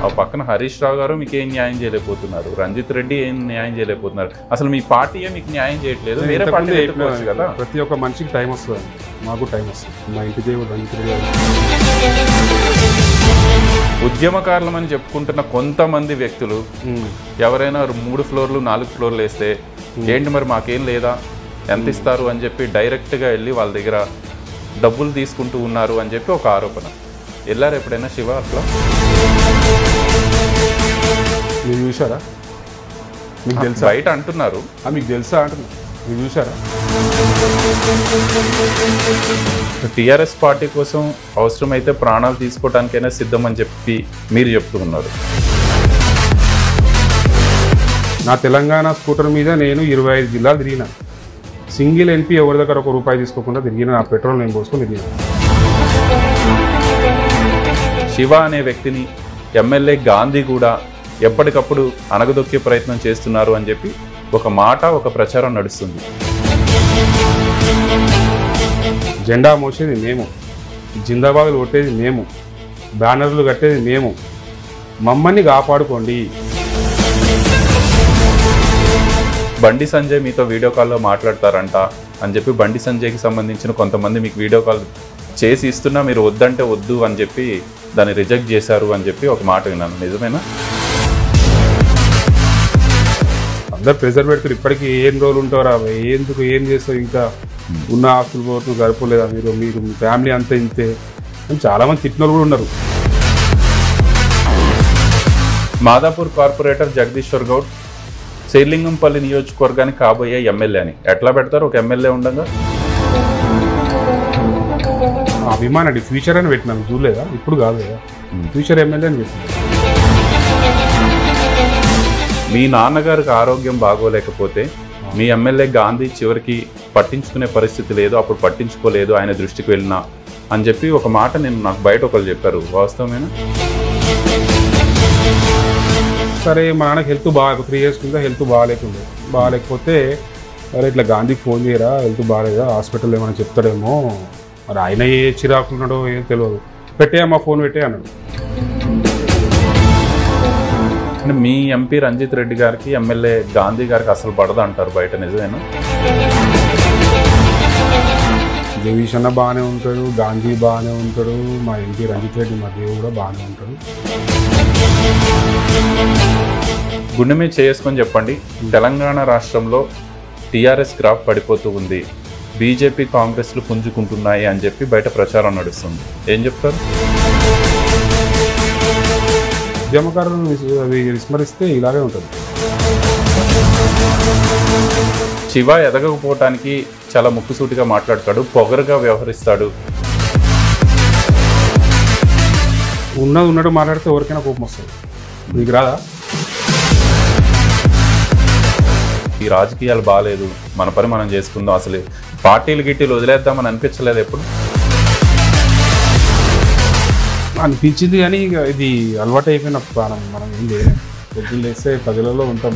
ఆ పక్కన హరీష్ రావు గారు మీకు ఏం న్యాయం చేయలేకపోతున్నారు రంజిత్ రెడ్డి ఏం న్యాయం చేయలేకపోతున్నారు అసలు మీ పార్టీయే మీకు న్యాయం చేయట్లేదు వేరే ఇంతకుముందే పార్టీ చెప్పినా పెట్టుకోవచ్చు కదా ప్రతి ఒక్క మనిషికి టైం వస్తుంది మాకు టైం వస్తుంది మా ఇంటి దేవుడు రంజిత్ రెడ్డి గారు ఉద్యమకారులమని చెప్పుకుంటున్న కొంతమంది వ్యక్తులు ఉమ్. ఎవరైనా మూడు ఫ్లోర్లు నాలుగు ఫ్లోర్లు వేస్తే ఏంటి మరి మాకేం లేదా ఎంత ఇస్తారు అని చెప్పి డైరెక్ట్గా వెళ్ళి వాళ్ళ దగ్గర డబ్బులు తీసుకుంటూ ఉన్నారు అని చెప్పి ఒక ఆరోపణ వెళ్ళారు ఎప్పుడైనా శివ అట్లా మీరు చూసారా మీకు తెలుసా బయట అంటున్నారు ఆ, మీకు తెలుసా అంటున్నా మీరు చూసారా టీఆర్ఎస్ పార్టీ కోసం అవసరమైతే ప్రాణాలు తీసుకోవడానికైనా సిద్ధం అని చెప్పి మీరు చెప్తూ ఉన్నారు నా తెలంగాణ స్కూటర్ మీద నేను ఇరవై ఐదు జిల్లాలు తిరిగిన సింగిల్ ఎన్పీ ఎవరి దగ్గర ఒక రూపాయి తీసుకోకుండా తిరిగిన నా పెట్రోల్ నేను పోసుకొని తిరిగిన శివ అనే వ్యక్తిని ఎమ్మెల్యే గాంధీ కూడా ఎప్పటికప్పుడు అణగదొక్కే ప్రయత్నం చేస్తున్నారు అని చెప్పి ఒక మాట ఒక ప్రచారం నడుస్తుంది జెండా మోసేది మేము జిందాబాదులు కొట్టేది మేము బ్యానర్లు కట్టేది మేము మమ్మల్ని కాపాడుకోండి బండి సంజయ్ మీతో వీడియో కాల్లో మాట్లాడతారంట అని చెప్పి బండి సంజయ్కి సంబంధించిన కొంతమంది మీకు వీడియో కాల్ చేసి ఇస్తున్నా మీరు వద్దంటే వద్దు అని చెప్పి దాన్ని రిజెక్ట్ చేశారు అని చెప్పి ఒక మాట విన్నాను నిజమేనా అందరు ప్రెజర్ పెడతారు ఇప్పటికీ ఏం రోజులు ఉంటారా ఎందుకు ఏం చేస్తావు ఇంకా ఉన్న ఆస్తులు పోతుంది సరిపోలేదా మీరు మీరు మీ ఫ్యామిలీ అంతా ఇంతే అని చాలా మంది తిట్టిన వాళ్ళు కూడా ఉన్నారు మాదాపూర్ కార్పొరేటర్ జగదీశ్వర్ గౌడ్ శ్రీలింగంపల్లి నియోజకవర్గానికి కాబోయే ఎమ్మెల్యే అని ఎట్లా పెడతారు ఒక ఎమ్మెల్యే ఉండగా ఆ అభిమాన్ అండి ఫ్యూచర్ అని పెట్టినాను చూడలేదా ఇప్పుడు కాదు కదా ఫ్యూచర్ ఎమ్మెల్యే అని పెట్టినాను మీ నాన్నగారికి ఆరోగ్యం బాగోలేకపోతే మీ ఎమ్మెల్యే గాంధీ చివరికి పట్టించుకునే పరిస్థితి లేదు అప్పుడు పట్టించుకోలేదు ఆయన దృష్టికి వెళ్ళినా అని చెప్పి ఒక మాట నేను నాకు బయట ఒకరు చెప్పారు వాస్తవమేనా సరే మా నాన్నకి హెల్త్ బాగా త్రీ ఇయర్స్ కింద హెల్త్ బాగాలేకుండే బాగాలేకపోతే అరే ఇట్లా గాంధీకి ఫోన్ చేయరా హెల్త్ బాగాలేదా హాస్పిటల్ ఏమైనా చెప్తాడేమో మరి ఆయన ఏ చిరాకున్నాడో ఏం తెలియదు పెట్టేయమ్మా ఫోన్ పెట్టే అన్నాడు అంటే మీ ఎంపీ రంజిత్ రెడ్డి గారికి ఎమ్మెల్యే గాంధీ గారికి అసలు పడదు అంటారు బయట నిజమేనా జగదీష్ అన్న బాగానే ఉంటాడు గాంధీ బాగానే ఉంటాడు మా ఎంపీ రంజిత్ రెడ్డి మా దేవుడు కూడా బాగానే ఉంటాడు గుండె మీద చేసుకొని చెప్పండి తెలంగాణ రాష్ట్రంలో టీఆర్ఎస్ గ్రాఫ్ పడిపోతూ ఉంది బీజేపీ కాంగ్రెస్లు పుంజుకుంటున్నాయి అని చెప్పి బయట ప్రచారం నడుస్తుంది ఏం చెప్తారు ఉద్యమకారులను విస్- అవి విస్మరిస్తే ఇలాగే ఉంటుంది శివ ఎదగకపోవటానికి చాలా ముక్కుసూటిగా మాట్లాడతాడు పొగరుగా వ్యవహరిస్తాడు ఉన్నది ఉన్నట్టు మాట్లాడితే ఎవరికైనా కోపం వస్తుంది నీకు రాదా ఈ రాజకీయాలు బాగాలేదు మన పని మనం చేసుకుందాం అసలు పార్టీలు గిట్టీలు వదిలేద్దామని అనిపించలేదు ఎప్పుడు అనిపించింది కానీ ఇక ఇది అలవాటు అయిపోయిన ప్రాణం మనం ఏం చేయలేం పొద్దున్న లేస్తే ప్రజలలో ఉంటాం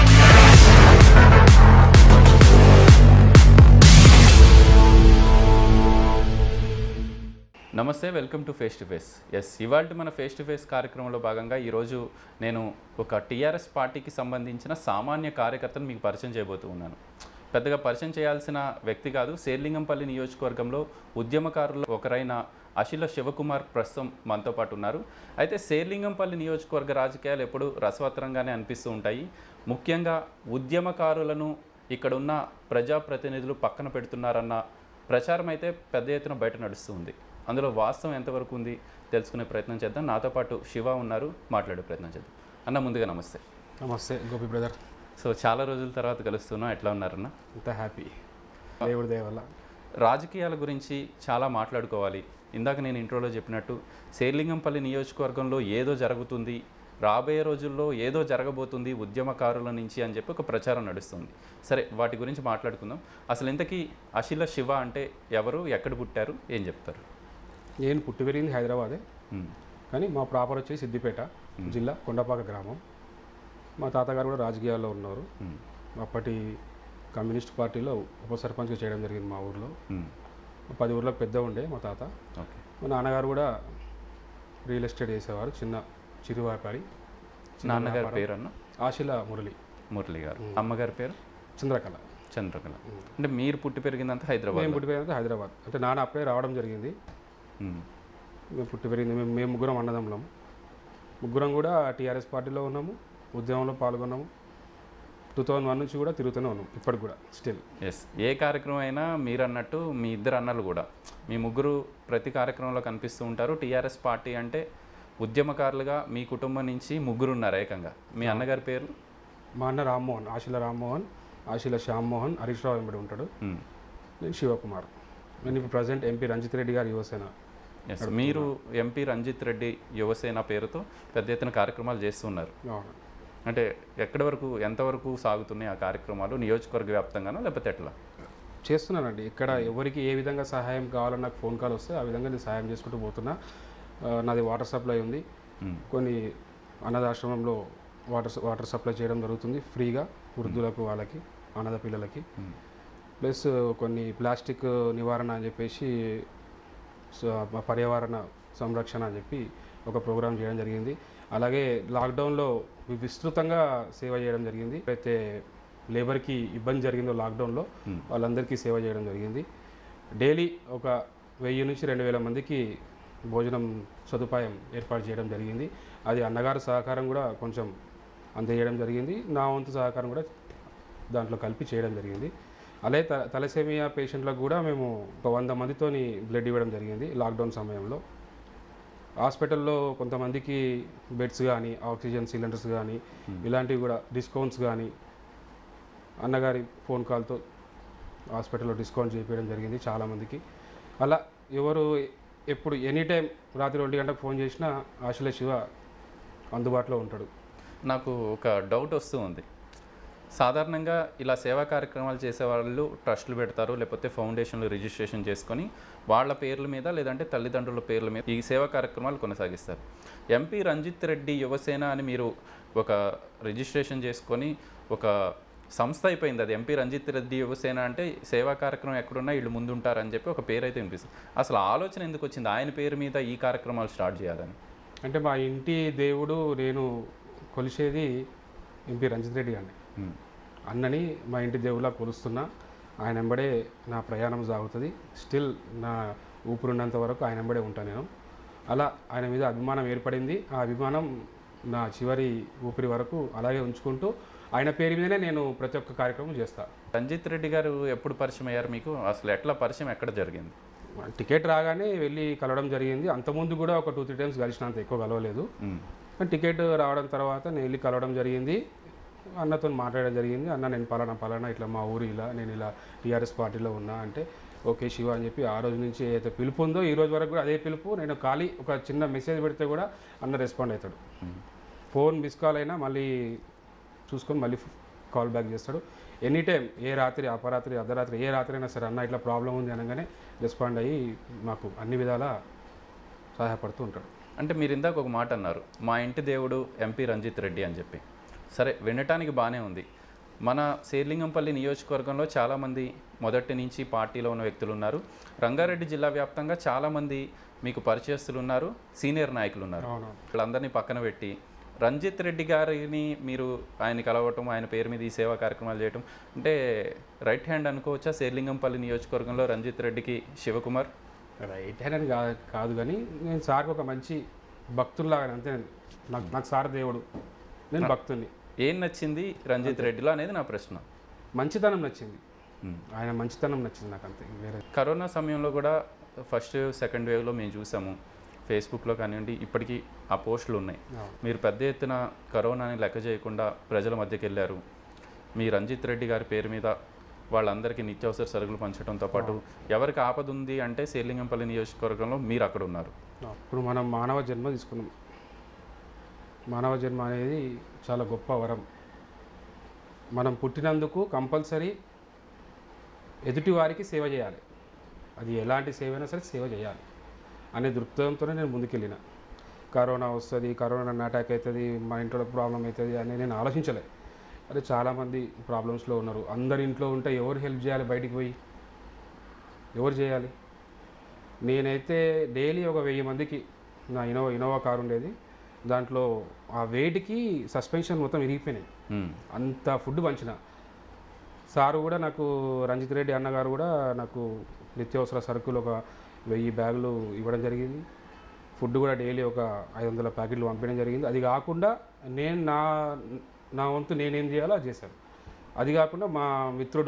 నమస్తే welcome to face to face yes ఇవాళ మన ఫేస్ టు ఫేస్ కార్యక్రమంలో భాగంగా ఈరోజు నేను ఒక టీఆర్ఎస్ పార్టీకి సంబంధించిన సామాన్య కార్యకర్తను మీకు పరిచయం చేయబోతూ ఉన్నాను పెద్దగా పరిచయం చేయాల్సిన వ్యక్తి కాదు శేర్లింగంపల్లి నియోజకవర్గంలో ఉద్యమకారులు ఒకరైన అశిల శివకుమార్ ప్రస్తుతం మనతో పాటు ఉన్నారు అయితే శేర్లింగంపల్లి నియోజకవర్గ రాజకీయాలు ఎప్పుడు రసవత్తరంగానే అనిపిస్తూ ఉంటాయి ముఖ్యంగా ఉద్యమకారులను ఇక్కడున్న ప్రజాప్రతినిధులు పక్కన పెడుతున్నారన్న ప్రచారం అయితే పెద్ద ఎత్తున బయట నడుస్తూ ఉంది అందులో వాస్తవం ఎంతవరకు ఉంది తెలుసుకునే ప్రయత్నం చేద్దాం నాతో పాటు శివ ఉన్నారు మాట్లాడే ప్రయత్నం చేద్దాం అన్న ముందుగా నమస్తే నమస్తే గోపి బ్రదర్ సో చాలా రోజుల తర్వాత కలుస్తున్నాం ఎట్లా ఉన్నారన్న అంత హ్యాపీ దేవుడి దయ వల్ల రాజకీయాల గురించి చాలా మాట్లాడుకోవాలి ఇందాక నేను ఇంట్రోలో చెప్పినట్టు శేర్లింగంపల్లి నియోజకవర్గంలో ఏదో జరుగుతుంది రాబోయే రోజుల్లో ఏదో జరగబోతుంది ఉద్యమకారుల నుంచి అని చెప్పి ఒక ప్రచారం నడుస్తుంది సరే వాటి గురించి మాట్లాడుకుందాం అసలు ఇంతకీ అశిల శివ అంటే ఎవరు ఎక్కడ పుట్టారు ఏం చెప్తారు నేను పుట్టి పెరిగింది హైదరాబాదే ఉమ్, కానీ మా ప్రాపర్ వచ్చి సిద్దిపేట జిల్లా కొండపాక గ్రామం మా తాతగారు కూడా రాజకీయాల్లో ఉన్నారు ఉమ్, అప్పటి కమ్యూనిస్ట్ పార్టీలో ఉప సర్పంచ్గా చేయడం జరిగింది మా ఊర్లో ఉమ్, పది ఊర్లకు పెద్ద ఉండే మా తాత ఓకే మా నాన్నగారు కూడా రియల్ ఎస్టేట్ చేసేవారు చిన్న చిరు వ్యాపారి చిన్న నాన్నగారి వ్యాపారం. పేరు అన్న ఆశిల మురళి మురళి గారు అమ్మగారి పేరు చంద్రకళ చంద్రకళ అంటే మీరు పుట్టి పెరిగిందంతా హైదరాబాద్ మేము పుట్టిపోయినంత హైదరాబాద్ అంటే నాన్న అప్పుడే రావడం జరిగింది మేము పుట్టి పెరిగింది మేము మేము ముగ్గురం అన్నదమ్ములం ముగ్గురం కూడా టీఆర్ఎస్ పార్టీలో ఉన్నాము ఉద్యమంలో పాల్గొన్నాము టూ థౌజండ్ వన్ నుంచి కూడా తిరుగుతూనే ఉన్నాం ఇప్పటికి కూడా స్టిల్ ఎస్ ఏ కార్యక్రమం అయినా మీరు అన్నట్టు మీ ఇద్దరు అన్నలు కూడా మీ ముగ్గురు ప్రతి కార్యక్రమంలో కనిపిస్తూ ఉంటారు టీఆర్ఎస్ పార్టీ అంటే ఉద్యమకారులుగా మీ కుటుంబం నుంచి ముగ్గురు ఉన్నారు ఏకంగా మీ అన్నగారి పేరు మా అన్న రామ్మోహన్ ఆశీల రామ్మోహన్ ఆశీల శ్యామ్మోహన్ హరీష్ రావు వెంబడి ఉంటాడు మ్మ్. నేను శివకుమార్ నేను ఇప్పుడు ప్రజెంట్ ఎంపీ రంజిత్ రెడ్డి గారి యువసేన ఎస్ మీరు ఎంపీ రంజిత్ రెడ్డి యువసేన పేరుతో పెద్ద ఎత్తున కార్యక్రమాలు చేస్తున్నారు అవును. అంటే ఎక్కడి వరకు ఎంతవరకు సాగుతున్నాయి ఆ కార్యక్రమాలు నియోజకవర్గ వ్యాప్తంగానో లేకపోతే ఎట్లా చేస్తున్నానండి ఇక్కడ ఎవరికి ఏ విధంగా సహాయం కావాలో నాకు ఫోన్ కాల్ వస్తే ఆ విధంగా నేను సహాయం చేసుకుంటూ పోతున్నా ఆ, నాది వాటర్ సప్లై ఉంది మ్మ్. కొన్ని అనాథాశ్రమంలో వాటర్ స- వాటర్ సప్లై చేయడం జరుగుతుంది ఫ్రీగా వృద్ధులకు వాళ్ళకి అనాథ పిల్లలకి మ్మ్. ప్లస్ కొన్ని ప్లాస్టిక్ నివారణ అని చెప్పేసి స- పర్యావరణ సంరక్షణ అని చెప్పి ఒక ప్రోగ్రాం చేయడం జరిగింది అలాగే లాక్డౌన్లో వి- విస్తృతంగా సేవ చేయడం జరిగింది అయితే లేబర్కి ఇబ్బంది జరిగిందో లాక్డౌన్లో Hmm. వాళ్ళందరికీ సేవ చేయడం జరిగింది డైలీ ఒక వెయ్యి నుంచి రెండు వేల మందికి భోజనం సదుపాయం ఏర్పాటు చేయడం జరిగింది అది అన్నగారి సహకారం కూడా కొంచెం అందజేయడం జరిగింది నా వంతు సహకారం కూడా దాంట్లో కలిపి చేయడం జరిగింది అలాగే త తలసేమియా పేషెంట్లకు కూడా మేము ఒక వంద మందితోని బ్లడ్ ఇవ్వడం జరిగింది లాక్డౌన్ సమయంలో హాస్పిటల్లో కొంతమందికి బెడ్స్ కానీ ఆక్సిజన్ సిలిండర్స్ కానీ ఇలాంటివి కూడా డిస్కౌంట్స్ కానీ అన్నగారి ఫోన్ కాల్తో హాస్పిటల్లో డిస్కౌంట్ చేయించడం జరిగింది చాలామందికి అలా ఎవరు ఎప్పుడు ఎనీ టైం రాత్రి ఒంటి గంటకు ఫోన్ చేసినా ఆశల శివ అందుబాటులో ఉంటాడు నాకు ఒక డౌట్ వస్తూ ఉంది సాధారణంగా ఇలా సేవా కార్యక్రమాలు చేసే వాళ్ళు ట్రస్టులు పెడతారు లేకపోతే ఫౌండేషన్లు రిజిస్ట్రేషన్ చేసుకొని వాళ్ళ పేర్ల మీద లేదంటే తల్లిదండ్రుల పేర్ల మీద ఈ సేవా కార్యక్రమాలు కొనసాగిస్తారు ఎంపీ రంజిత్ రెడ్డి యువసేన అని మీరు ఒక రిజిస్ట్రేషన్ చేసుకొని ఒక సంస్థ అయిపోయింది అది ఎంపీ రంజిత్ రెడ్డి యువసేన అంటే సేవా కార్యక్రమం ఎక్కడున్నా వీళ్ళు ముందుంటారని చెప్పి ఒక పేరు అయితే వినిపిస్తుంది అసలు ఆలోచన ఎందుకు వచ్చింది ఆయన పేరు మీద ఈ కార్యక్రమాలు స్టార్ట్ చేయాలని అంటే మా ఇంటి దేవుడు నేను కొలిసేది ఎంపీ రంజిత్ రెడ్డి గారిని ఉమ్. అన్నని మా ఇంటి దేవుళ్ళ కొలుస్తున్నా ఆయన వెంబడే నా ప్రయాణం సాగుతుంది స్టిల్ నా ఊపిరున్నంత వరకు ఆయన వెంబడే ఉంటాను నేను అలా ఆయన మీద అభిమానం ఏర్పడింది ఆ అభిమానం నా చివరి ఊపిరి వరకు అలాగే ఉంచుకుంటూ ఆయన పేరు మీదనే నేను ప్రతి ఒక్క కార్యక్రమం చేస్తాను రంజిత్ రెడ్డి గారు ఎప్పుడు పరిచయం అయ్యారు మీకు అసలు ఎట్లా పరిచయం ఎక్కడ జరిగింది టికెట్ రాగానే వెళ్ళి కలవడం జరిగింది అంతకుముందు కూడా ఒక టూ త్రీ టైమ్స్ కలిసినంత ఎక్కువ కలవలేదు ఉమ్. కానీ టికెట్ రావడం తర్వాత నేను వెళ్ళి కలవడం జరిగింది అన్నతో మాట్లాడడం జరిగింది అన్న నేను పలానా పలానా ఇట్లా మా ఊరు ఇలా నేను ఇలా టీఆర్ఎస్ పార్టీలో ఉన్నా అంటే ఓకే శివ అని చెప్పి ఆ రోజు నుంచి ఏదైతే పిలుపు ఉందో ఈ రోజు వరకు కూడా అదే పిలుపు నేను ఖాళీ ఒక చిన్న మెసేజ్ పెడితే కూడా అన్న రెస్పాండ్ అవుతాడు ఉమ్. ఫోన్ మిస్ కాల్ అయినా మళ్ళీ చూసుకొని మళ్ళీ కాల్ బ్యాక్ చేస్తాడు ఎనీ టైం ఏ రాత్రి అపరాత్రి అర్ధరాత్రి ఏ రాత్రి అయినా సరే అన్న ఇట్లా ప్రాబ్లం ఉంది అనగానే రెస్పాండ్ అయ్యి మాకు అన్ని విధాలా సహాయపడుతూ ఉంటాడు అంటే మీరు ఇందాక ఒక మాట అన్నారు మా ఇంటి దేవుడు ఎంపీ రంజిత్ రెడ్డి అని చెప్పి సరే వినటానికి బాగానే ఉంది మన శేర్లింగంపల్లి నియోజకవర్గంలో చాలామంది మొదటి నుంచి పార్టీలో ఉన్న వ్యక్తులు ఉన్నారు రంగారెడ్డి జిల్లా వ్యాప్తంగా చాలామంది మీకు పరిచయస్తులు ఉన్నారు సీనియర్ నాయకులు ఉన్నారు అవును వీళ్ళందరినీ పక్కన పెట్టి రంజిత్ రెడ్డి గారిని మీరు ఆయన కలవటం ఆయన పేరు మీద ఈ సేవా కార్యక్రమాలు చేయటం అంటే రైట్ హ్యాండ్ అనుకోవచ్చా శేర్లింగంపల్లి నియోజకవర్గంలో రంజిత్ రెడ్డికి శివకుమార్ రైట్ హ్యాండ్ అని కాదు కాదు కానీ నేను సార్కి ఒక మంచి భక్తుల్లాగా అంతే నాకు నాకు సార్ దేవుడు నేను భక్తుని ఏం నచ్చింది రంజిత్ రెడ్డిలో అనేది నా ప్రశ్న మంచితనం నచ్చింది మ్మ్. ఆయన మంచితనం నచ్చింది నాకు అంతే వేరే కరోనా సమయంలో కూడా ఫస్ట్ వేవ్ సెకండ్ వేవ్లో మేము చూసాము ఫేస్బుక్లో కానివ్వండి ఇప్పటికీ ఆ పోస్టులు ఉన్నాయి అవును. మీరు పెద్ద ఎత్తున కరోనాని లెక్క చేయకుండా ప్రజల మధ్యకి వెళ్ళారు మీ రంజిత్ రెడ్డి గారి పేరు మీద వాళ్ళందరికీ నిత్యావసర సరుకులు పంచడంతో పాటు ఎవరికి ఆపద ఉంది అంటే శేర్లింగంపల్లి నియోజకవర్గంలో మీరు అక్కడ ఉన్నారు ఇప్పుడు మనం మానవ జన్మ తీసుకున్నాం మానవ జన్మ అనేది చాలా గొప్ప వరం మనం పుట్టినందుకు కంపల్సరీ ఎదుటి వారికి సేవ చేయాలి అది ఎలాంటి సేవ అయినా సరే సేవ చేయాలి అనే దృక్పథంతోనే నేను ముందుకెళ్ళిన కరోనా వస్తుంది కరోనా నన్ను అటాక్ అవుతుంది మా ఇంట్లో ప్రాబ్లం అవుతుంది అని నేను ఆలోచించలే అదే చాలామంది ప్రాబ్లమ్స్లో ఉన్నారు అందరి ఇంట్లో ఉంటే ఎవరు హెల్ప్ చేయాలి బయటికి పోయి ఎవరు చేయాలి నేనైతే డైలీ ఒక వెయ్యి మందికి నా ఇనోవా ఇనోవా కారు ఉండేది దాంట్లో ఆ వేడికి సస్పెన్షన్ మొత్తం విరిగిపోయినాయి ఉమ్, అంత ఫుడ్ పంచిన సారు కూడా నాకు రంజిత్ రెడ్డి అన్నగారు కూడా నాకు నిత్యావసర సరుకులు ఒక వెయ్యి బ్యాగులు ఇవ్వడం జరిగింది ఫుడ్ కూడా డైలీ ఒక ఐదు వందల ప్యాకెట్లు పంపించడం జరిగింది అది కాకుండా నేను నా నా వంతు నేనేం చేయాలో అది చేశాను అది కాకుండా మా మిత్రుడు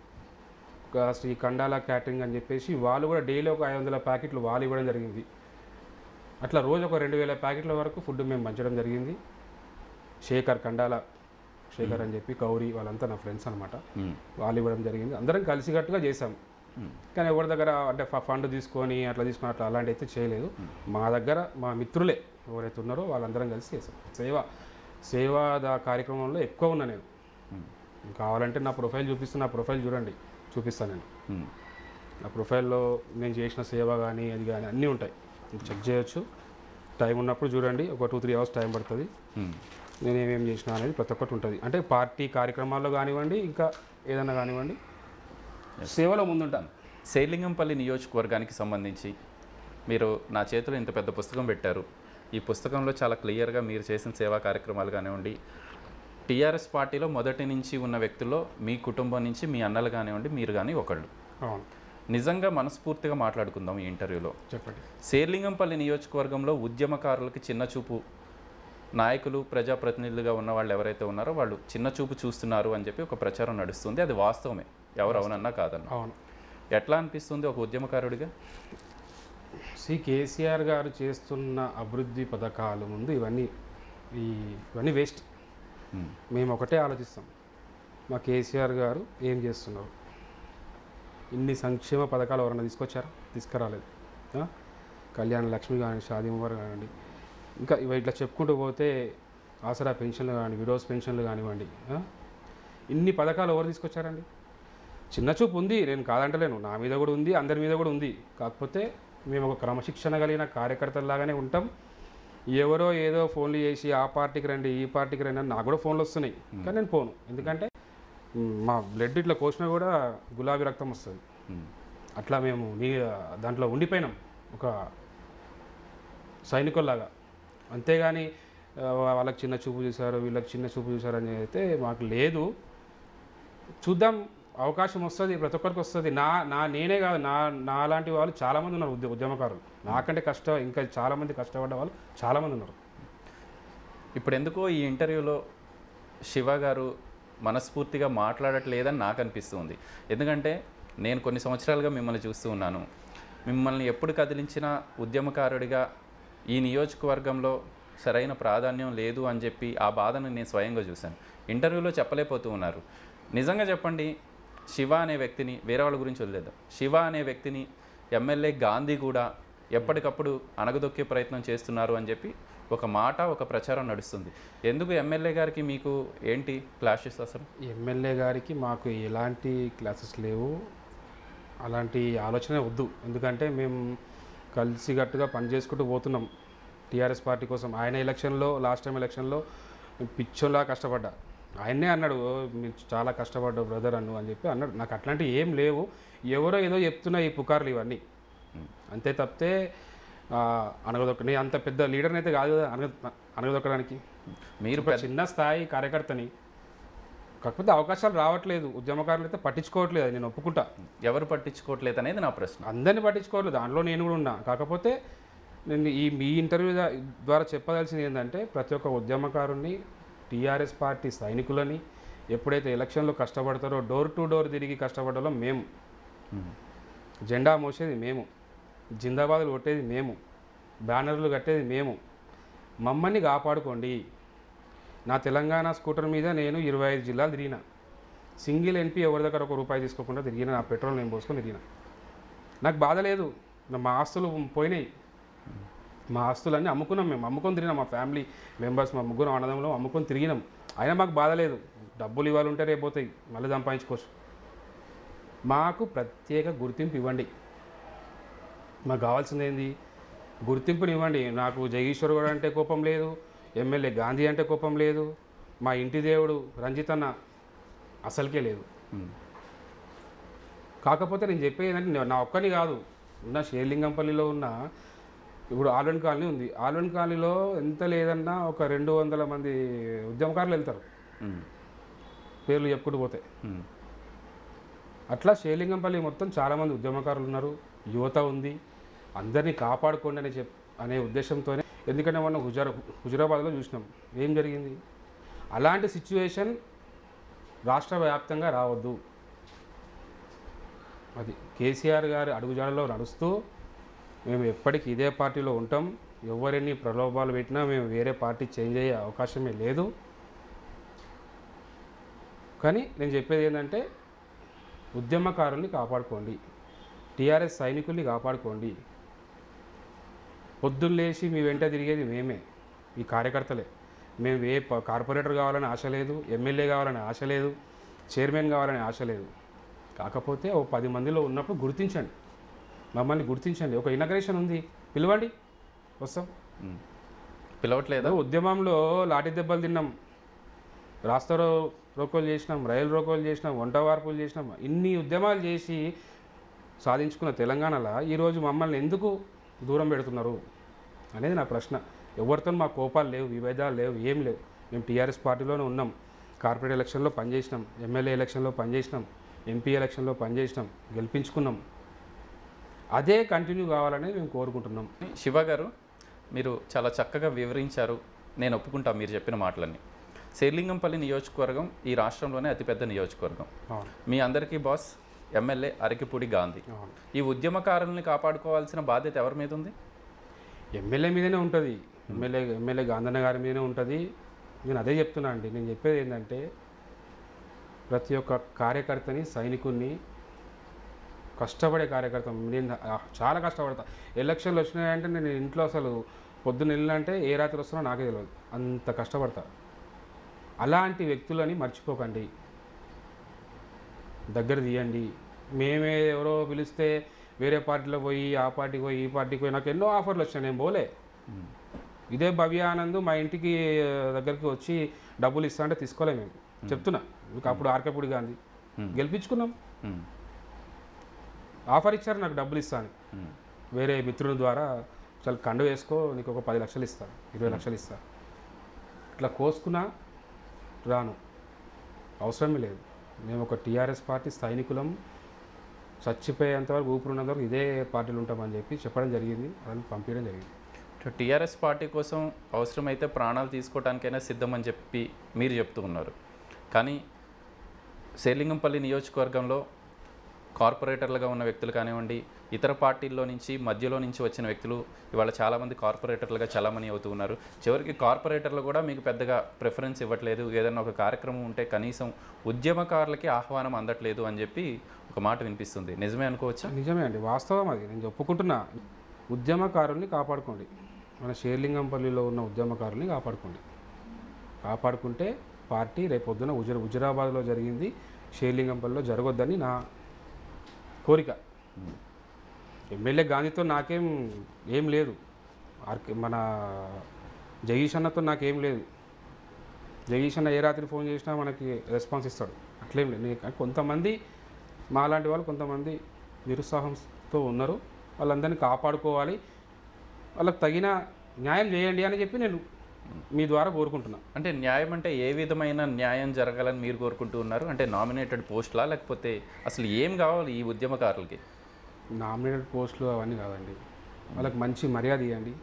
ఒక శ్రీ కండాల క్యాటరింగ్ అని చెప్పేసి వాళ్ళు కూడా డైలీ ఒక ఐదు వందల ప్యాకెట్లు వాళ్ళు ఇవ్వడం జరిగింది అట్లా రోజు ఒక రెండు వేల ప్యాకెట్ల వరకు ఫుడ్ మేము పంచడం జరిగింది శేఖర్ కండాల శేఖర్ అని చెప్పి కౌరి వాళ్ళంతా నా ఫ్రెండ్స్ అనమాట ఉమ్, వాళ్ళు ఇవ్వడం జరిగింది అందరం కలిసికట్టుగా చేసాం ఉమ్, కానీ ఎవరి దగ్గర అంటే ఫ- ఫండ్ తీసుకొని అట్లా తీసుకొని అట్లా అలాంటి అయితే చేయలేదు మా దగ్గర మా మిత్రులే ఎవరైతే ఉన్నారో వాళ్ళందరం కలిసి చేసాం సేవ సేవా దా కార్యక్రమంలో ఎక్కువ ఉన్నా నేను ఉమ్, కావాలంటే నా ప్రొఫైల్ చూపిస్తున్న నా ప్రొఫైల్ చూడండి చూపిస్తాను నేను ఉమ్. నా ప్రొఫైల్లో నేను చేసిన సేవ కానీ అది కానీ అన్నీ ఉంటాయి చెక్ చేయొచ్చు టైం ఉన్నప్పుడు చూడండి ఒక టూ త్రీ అవర్స్ టైం పడుతుంది ఉమ్. నేను ఏమేమి చేసిన అనేది ప్రతి ఒక్కటి ఉంటుంది అంటే పార్టీ కార్యక్రమాల్లో కానివ్వండి ఇంకా ఏదైనా కానివ్వండి సేవలో ముందుంటాను శేర్లింగంపల్లి నియోజకవర్గానికి సంబంధించి మీరు నా చేతిలో ఇంత పెద్ద పుస్తకం పెట్టారు ఈ పుస్తకంలో చాలా క్లియర్గా మీరు చేసిన సేవా కార్యక్రమాలు కానివ్వండి టీఆర్ఎస్ పార్టీలో మొదటి నుంచి ఉన్న వ్యక్తుల్లో మీ కుటుంబం నుంచి మీ అన్నలు కానివ్వండి మీరు కానీ ఒకళ్ళు అవును నిజంగా మనస్ఫూర్తిగా మాట్లాడుకుందాం ఈ ఇంటర్వ్యూలో చెప్పండి శేర్లింగంపల్లి నియోజకవర్గంలో ఉద్యమకారులకి చిన్న చూపు నాయకులు ప్రజాప్రతినిధులుగా ఉన్న వాళ్ళు ఎవరైతే ఉన్నారో వాళ్ళు చిన్న చూపు చూస్తున్నారు అని చెప్పి ఒక ప్రచారం నడుస్తుంది అది వాస్తవమే ఎవరు అవునన్నా కాదన్న అవును ఎట్లా అనిపిస్తుంది ఒక ఉద్యమకారుడిగా సి కేసీఆర్ గారు చేస్తున్న అభివృద్ధి పథకాలు ముందు ఇవన్నీ ఈ ఇవన్నీ వేస్ట్ ఉమ్, మేము ఒకటే ఆలోచిస్తాం మా కేసీఆర్ గారు ఏం చేస్తున్నారు ఇన్ని సంక్షేమ పథకాలు ఎవరైనా తీసుకొచ్చారా తీసుకురాలేదు ఆ? కళ్యాణ లక్ష్మి కానీ షాదీ ముబారక్ కానివ్వండి ఇంకా ఇవి ఇట్లా చెప్పుకుంటూ పోతే ఆసరా పెన్షన్లు కానీ విడోస్ పెన్షన్లు కానివ్వండి ఆ? ఇన్ని పథకాలు ఎవరు తీసుకొచ్చారండి చిన్న చూపు ఉంది నేను కాదంటలేను నా మీద కూడా ఉంది అందరి మీద కూడా ఉంది కాకపోతే మేము ఒక క్రమశిక్షణ కలిగిన కార్యకర్తలాగానే ఉంటాం ఎవరో ఏదో ఫోన్లు చేసి ఆ పార్టీకి రండి ఈ పార్టీకి రండి అని నాకు కూడా ఫోన్లు వస్తున్నాయి కానీ నేను పోను ఎందుకంటే మ్, మా బ్లడ్ ఇట్లా కోసినా కూడా గులాబీ రక్తం వస్తుంది ఉమ్, అట్లా మేము నీ దాంట్లో ఉండిపోయినాం ఒక సైనికుల్లాగా అంతేగాని ఆ, వాళ్ళకి చిన్న చూపు చూశారు వీళ్ళకి చిన్న చూపు చూశారు అని అయితే మాకు లేదు చూద్దాం అవకాశం వస్తుంది ప్రతి ఒక్కరికి వస్తుంది నా నా నేనే కాదు నా నా లాంటి వాళ్ళు చాలామంది ఉన్నారు ఉద్య ఉద్యమకారులు నాకంటే కష్ట ఇంకా చాలామంది కష్టపడ్డ వాళ్ళు చాలామంది ఉన్నారు ఇప్పుడు ఎందుకో ఈ ఇంటర్వ్యూలో శివ గారు మనస్ఫూర్తిగా మాట్లాడట్లేదని నాకు అనిపిస్తుంది ఎందుకంటే నేను కొన్ని సంవత్సరాలుగా మిమ్మల్ని చూస్తూ ఉన్నాను మిమ్మల్ని ఎప్పుడు కదిలించిన ఉద్యమకారుడిగా ఈ నియోజకవర్గంలో సరైన ప్రాధాన్యం లేదు అని చెప్పి ఆ బాధను నేను స్వయంగా చూశాను ఇంటర్వ్యూలో చెప్పలేకపోతూ ఉన్నారు నిజంగా చెప్పండి శివ అనే వ్యక్తిని వేరే వాళ్ళ గురించి వదిలేద్దాం శివ అనే వ్యక్తిని ఎమ్మెల్యే గాంధీ కూడా ఎప్పటికప్పుడు అణగదొక్కే ప్రయత్నం చేస్తున్నారు అని చెప్పి ఒక మాట ఒక ప్రచారం నడుస్తుంది ఎందుకు ఎమ్మెల్యే గారికి మీకు ఏంటి క్లాషెస్ అసలు ఎమ్మెల్యే గారికి మాకు ఎలాంటి క్లాసెస్ లేవు అలాంటి ఆలోచన వద్దు ఎందుకంటే మేము కలిసికట్టుగా పనిచేసుకుంటూ పోతున్నాం టీఆర్ఎస్ పార్టీ కోసం ఆయన ఎలక్షన్లో లాస్ట్ టైం ఎలక్షన్లో పిచ్చోలా కష్టపడ్డా ఆయన్నే అన్నాడు "ఓ, మీరు చాలా కష్టపడ్డావు బ్రదర్ అన్ను అని చెప్పి అన్నాడు నాకు అట్లాంటివి ఏం లేవు ఎవరో ఏదో చెప్తున్నా ఈ పుకార్లు ఇవన్నీ అంతే తప్పితే ఆ, అనగదొక్క నేను అంత పెద్ద లీడర్ని అయితే కాదు కదా అనగ అనగదొక్కడానికి మీరు ఒక చిన్న స్థాయి కార్యకర్తని కాకపోతే అవకాశాలు రావట్లేదు ఉద్యమకారులు అయితే పట్టించుకోవట్లేదు అది నేను ఒప్పుకుంటా ఎవరు పట్టించుకోవట్లేదు అనేది నా ప్రశ్న అందరినీ పట్టించుకోవట్లేదు దాంట్లో నేను కూడా ఉన్నా కాకపోతే నేను ఈ మీ ఇంటర్వ్యూ దా- ద్వారా చెప్పదలసింది ఏంటంటే ప్రతి ఒక్క ఉద్యమకారుని టీఆర్ఎస్ పార్టీ సైనికులని ఎప్పుడైతే ఎలక్షన్లో కష్టపడతారో డోర్ టు డోర్ తిరిగి కష్టపడాలో మేము జెండా మోసేది మేము జిందాబాదులు కొట్టేది మేము బ్యానర్లు కట్టేది మేము మమ్మల్ని కాపాడుకోండి నా తెలంగాణ స్కూటర్ మీద నేను ఇరవై ఐదు జిల్లాలు తిరిగిన సింగిల్ ఎన్పీ ఎవరి దగ్గర ఒక రూపాయి తీసుకోకుండా తిరిగిన నా పెట్రోల్ నేను పోసుకొని తిరిగిన నాకు బాధ లేదు నా- మా ఆస్తులు పోయినాయి మా ఆస్తులన్నీ అమ్ముకున్నాం మేము అమ్ముకొని తిరిగినాం మా ఫ్యామిలీ మెంబర్స్ మా ముగ్గురు ఆనందంలో అమ్ముకొని తిరిగినాం అయినా మాకు బాధ లేదు డబ్బులు ఇవ్వాలి ఉంటే రేపు పోతాయి మళ్ళీ సంపాదించుకోవచ్చు మాకు ప్రత్యేక గుర్తింపు ఇవ్వండి మాకు కావాల్సింది ఏంది గుర్తింపుని ఇవ్వండి నాకు జగీశ్వర్ గౌడ్ అంటే కోపం లేదు ఎమ్మెల్యే గాంధీ అంటే కోపం లేదు మా ఇంటి దేవుడు రంజిత్ అన్న అసలుకే లేదు ఉమ్. కాకపోతే నేను చెప్పేది ఏంటంటే నే- నా ఒక్కని కాదు ఉన్న షేర్లింగంపల్లిలో ఉన్న ఇప్పుడు ఆల్వెన్ కాలనీ ఉంది ఆల్వెన్ కాలనీలో ఎంత లేదన్నా ఒక రెండు వందల మంది ఉద్యమకారులు వెళ్తారు ఉమ్, పేర్లు చెప్పుకుంటూ పోతే ఉమ్, అట్లా షేలింగంపల్లి మొత్తం చాలామంది ఉద్యమకారులు ఉన్నారు యువత ఉంది అందరినీ కాపాడుకోండి అని చెప్ అనే ఉద్దేశంతోనే ఎందుకంటే మనం హుజరా హుజురాబాద్లో చూసినాం ఏం జరిగింది అలాంటి సిచ్యువేషన్ రాష్ట్ర వ్యాప్తంగా రావద్దు అది కేసీఆర్ గారి అడుగుజాడలో నడుస్తూ మేము ఎప్పటికీ ఇదే పార్టీలో ఉంటాం ఎవరెన్ని ప్రలోభాలు పెట్టినా మేము వేరే పార్టీ చేంజ్ అయ్యే అవకాశమే లేదు కానీ నేను చెప్పేది ఏంటంటే ఉద్యమకారుల్ని కాపాడుకోండి టీఆర్ఎస్ సైనికుల్ని కాపాడుకోండి పొద్దున్న లేచి మీ వెంట తిరిగేది మేమే ఈ కార్యకర్తలే మేము ఏ ప- కార్పొరేటర్ కావాలని ఆశ లేదు ఎమ్మెల్యే కావాలని ఆశ లేదు చైర్మన్ కావాలని ఆశ లేదు కాకపోతే ఓ పది మందిలో ఉన్నప్పుడు గుర్తించండి మమ్మల్ని గుర్తించండి ఒక ఇనగ్రేషన్ ఉంది పిలవండి వస్తాం ఉమ్. పిలవట్లేదా ఏదో ఉద్యమంలో లాఠీ దెబ్బలు తిన్నాం రాస్తా రో రోకోలు చేసినాం రైలు రోకోలు చేసినాం వంట వార్పులు చేసినాం ఇన్ని ఉద్యమాలు చేసి సాధించుకున్న తెలంగాణలో ఈరోజు మమ్మల్ని ఎందుకు దూరం పెడుతున్నారు అనేది నా ప్రశ్న ఎవరితో మా కోపాలు లేవు విభేదాలు లేవు ఏం లేవు మేము టీఆర్ఎస్ పార్టీలోనే ఉన్నాం కార్పొరేట్ ఎలక్షన్లో పనిచేసినాం ఎమ్మెల్యే ఎలక్షన్లో పనిచేసినాం ఎంపీ ఎలక్షన్లో పనిచేసినాం గెలిపించుకున్నాం అదే కంటిన్యూ కావాలని మేము కోరుకుంటున్నాం శివ గారు మీరు చాలా చక్కగా వివరించారు నేను ఒప్పుకుంటా మీరు చెప్పిన మాటలన్నీ శేర్లింగంపల్లి నియోజకవర్గం ఈ రాష్ట్రంలోనే అతిపెద్ద నియోజకవర్గం అవును మీ అందరికీ బాస్ ఎమ్మెల్యే అరకిపూడి గాంధీ అవును ఈ ఉద్యమకారుల్ని కాపాడుకోవాల్సిన బాధ్యత ఎవరి మీద ఉంది ఎమ్మెల్యే మీదనే ఉంటుంది ఎమ్మెల్యే ఎమ్మెల్యే గాంధన్న గారి మీదనే ఉంటుంది నేను అదే చెప్తున్నా అండి నేను చెప్పేది ఏంటంటే ప్రతి ఒక్క కార్యకర్తని సైనికుడిని కష్టపడే కార్యకర్త నేను ఆ, చాలా కష్టపడతా ఎలక్షన్లు వచ్చినాయంటే నేను ఇంట్లో అసలు పొద్దున్న వెళ్ళినంటే ఏ రాత్రి వస్తున్నా నాకే తెలియదు అంత కష్టపడతా అలాంటి వ్యక్తులని మర్చిపోకండి దగ్గర తీయండి మేమే ఎవరో పిలిస్తే వేరే పార్టీలో పోయి ఆ పార్టీకి పోయి ఈ పార్టీకి పోయి నాకు ఎన్నో ఆఫర్లు వచ్చాయి నేను పోలే ఇదే భవ్య ఆనంద్ మా ఇంటికి ఆ, దగ్గరికి వచ్చి డబ్బులు ఇస్తా అంటే తీసుకోలే మేము చెప్తున్నా మీకు అప్పుడు ఆర్కేపూడి గాంధీ గెలిపించుకున్నాం ఉమ్, ఆఫర్ ఇచ్చారు నాకు డబ్బులు ఇస్తాను ఉమ్, వేరే మిత్రుల ద్వారా చాలా కండు వేసుకో నీకు ఒక పది లక్షలు ఇస్తాను ఇరవై లక్షలు ఇస్తా ఇట్లా కోసుకున్నా రాను అవసరమే లేదు మేము ఒక టీఆర్ఎస్ పార్టీ సైనికులం చచ్చిపోయేంతవరకు ఊపిరినంతవరకు ఇదే పార్టీలు ఉంటామని చెప్పి చెప్పడం జరిగింది వాళ్ళని పంపించడం జరిగింది టీఆర్ఎస్ పార్టీ కోసం అవసరమైతే ప్రాణాలు తీసుకోవడానికైనా సిద్ధమని చెప్పి మీరు చెప్తూ ఉన్నారు కానీ శేర్లింగంపల్లి నియోజకవర్గంలో కార్పొరేటర్లుగా ఉన్న వ్యక్తులు కానివ్వండి ఇతర పార్టీల్లో నుంచి మధ్యలో నుంచి వచ్చిన వ్యక్తులు ఇవాళ చాలామంది కార్పొరేటర్లుగా చలామణి అవుతూ ఉన్నారు చివరికి కార్పొరేటర్లు కూడా మీకు పెద్దగా ప్రిఫరెన్స్ ఇవ్వట్లేదు ఏదైనా ఒక కార్యక్రమం ఉంటే కనీసం ఉద్యమకారులకి ఆహ్వానం అందట్లేదు అని చెప్పి ఒక మాట వినిపిస్తుంది నిజమే అనుకోవచ్చా నిజమే అండి వాస్తవం అది నేను ఒప్పుకుంటున్నా ఉద్యమకారుల్ని కాపాడుకోండి మన షేర్లింగంపల్లిలో ఉన్న ఉద్యమకారుల్ని కాపాడుకోండి కాపాడుకుంటే పార్టీ రేపు పొద్దున హుజుర హుజురాబాద్లో జరిగింది షేర్లింగంపల్లిలో జరగొద్దని నా కోరిక ఎమ్మెల్యే గాంధీతో నాకేం ఏం లేదు ఆర్కే మన జగీష్ అన్నతో నాకేం లేదు జగీష్ అన్న ఏ రాత్రి ఫోన్ చేసినా మనకి రెస్పాన్స్ ఇస్తాడు అట్లేం లేదు నీ- కానీ కొంతమంది మాలాంటి వాళ్ళు కొంతమంది నిరుత్సాహంతో ఉన్నారు వాళ్ళందరినీ కాపాడుకోవాలి వాళ్ళకి తగిన న్యాయం చేయండి అని చెప్పి నేను మీ ద్వారా కోరుకుంటున్నా అంటే న్యాయం అంటే ఏ విధమైన న్యాయం జరగాలని మీరు కోరుకుంటూ ఉన్నారు అంటే నామినేటెడ్ పోస్ట్లా లేకపోతే అసలు ఏం కావాలి ఈ ఉద్యమకారులకి నామినేటెడ్ పోస్టులు అవన్నీ కాదండి వాళ్ళకి మంచి మర్యాద ఇవ్వండి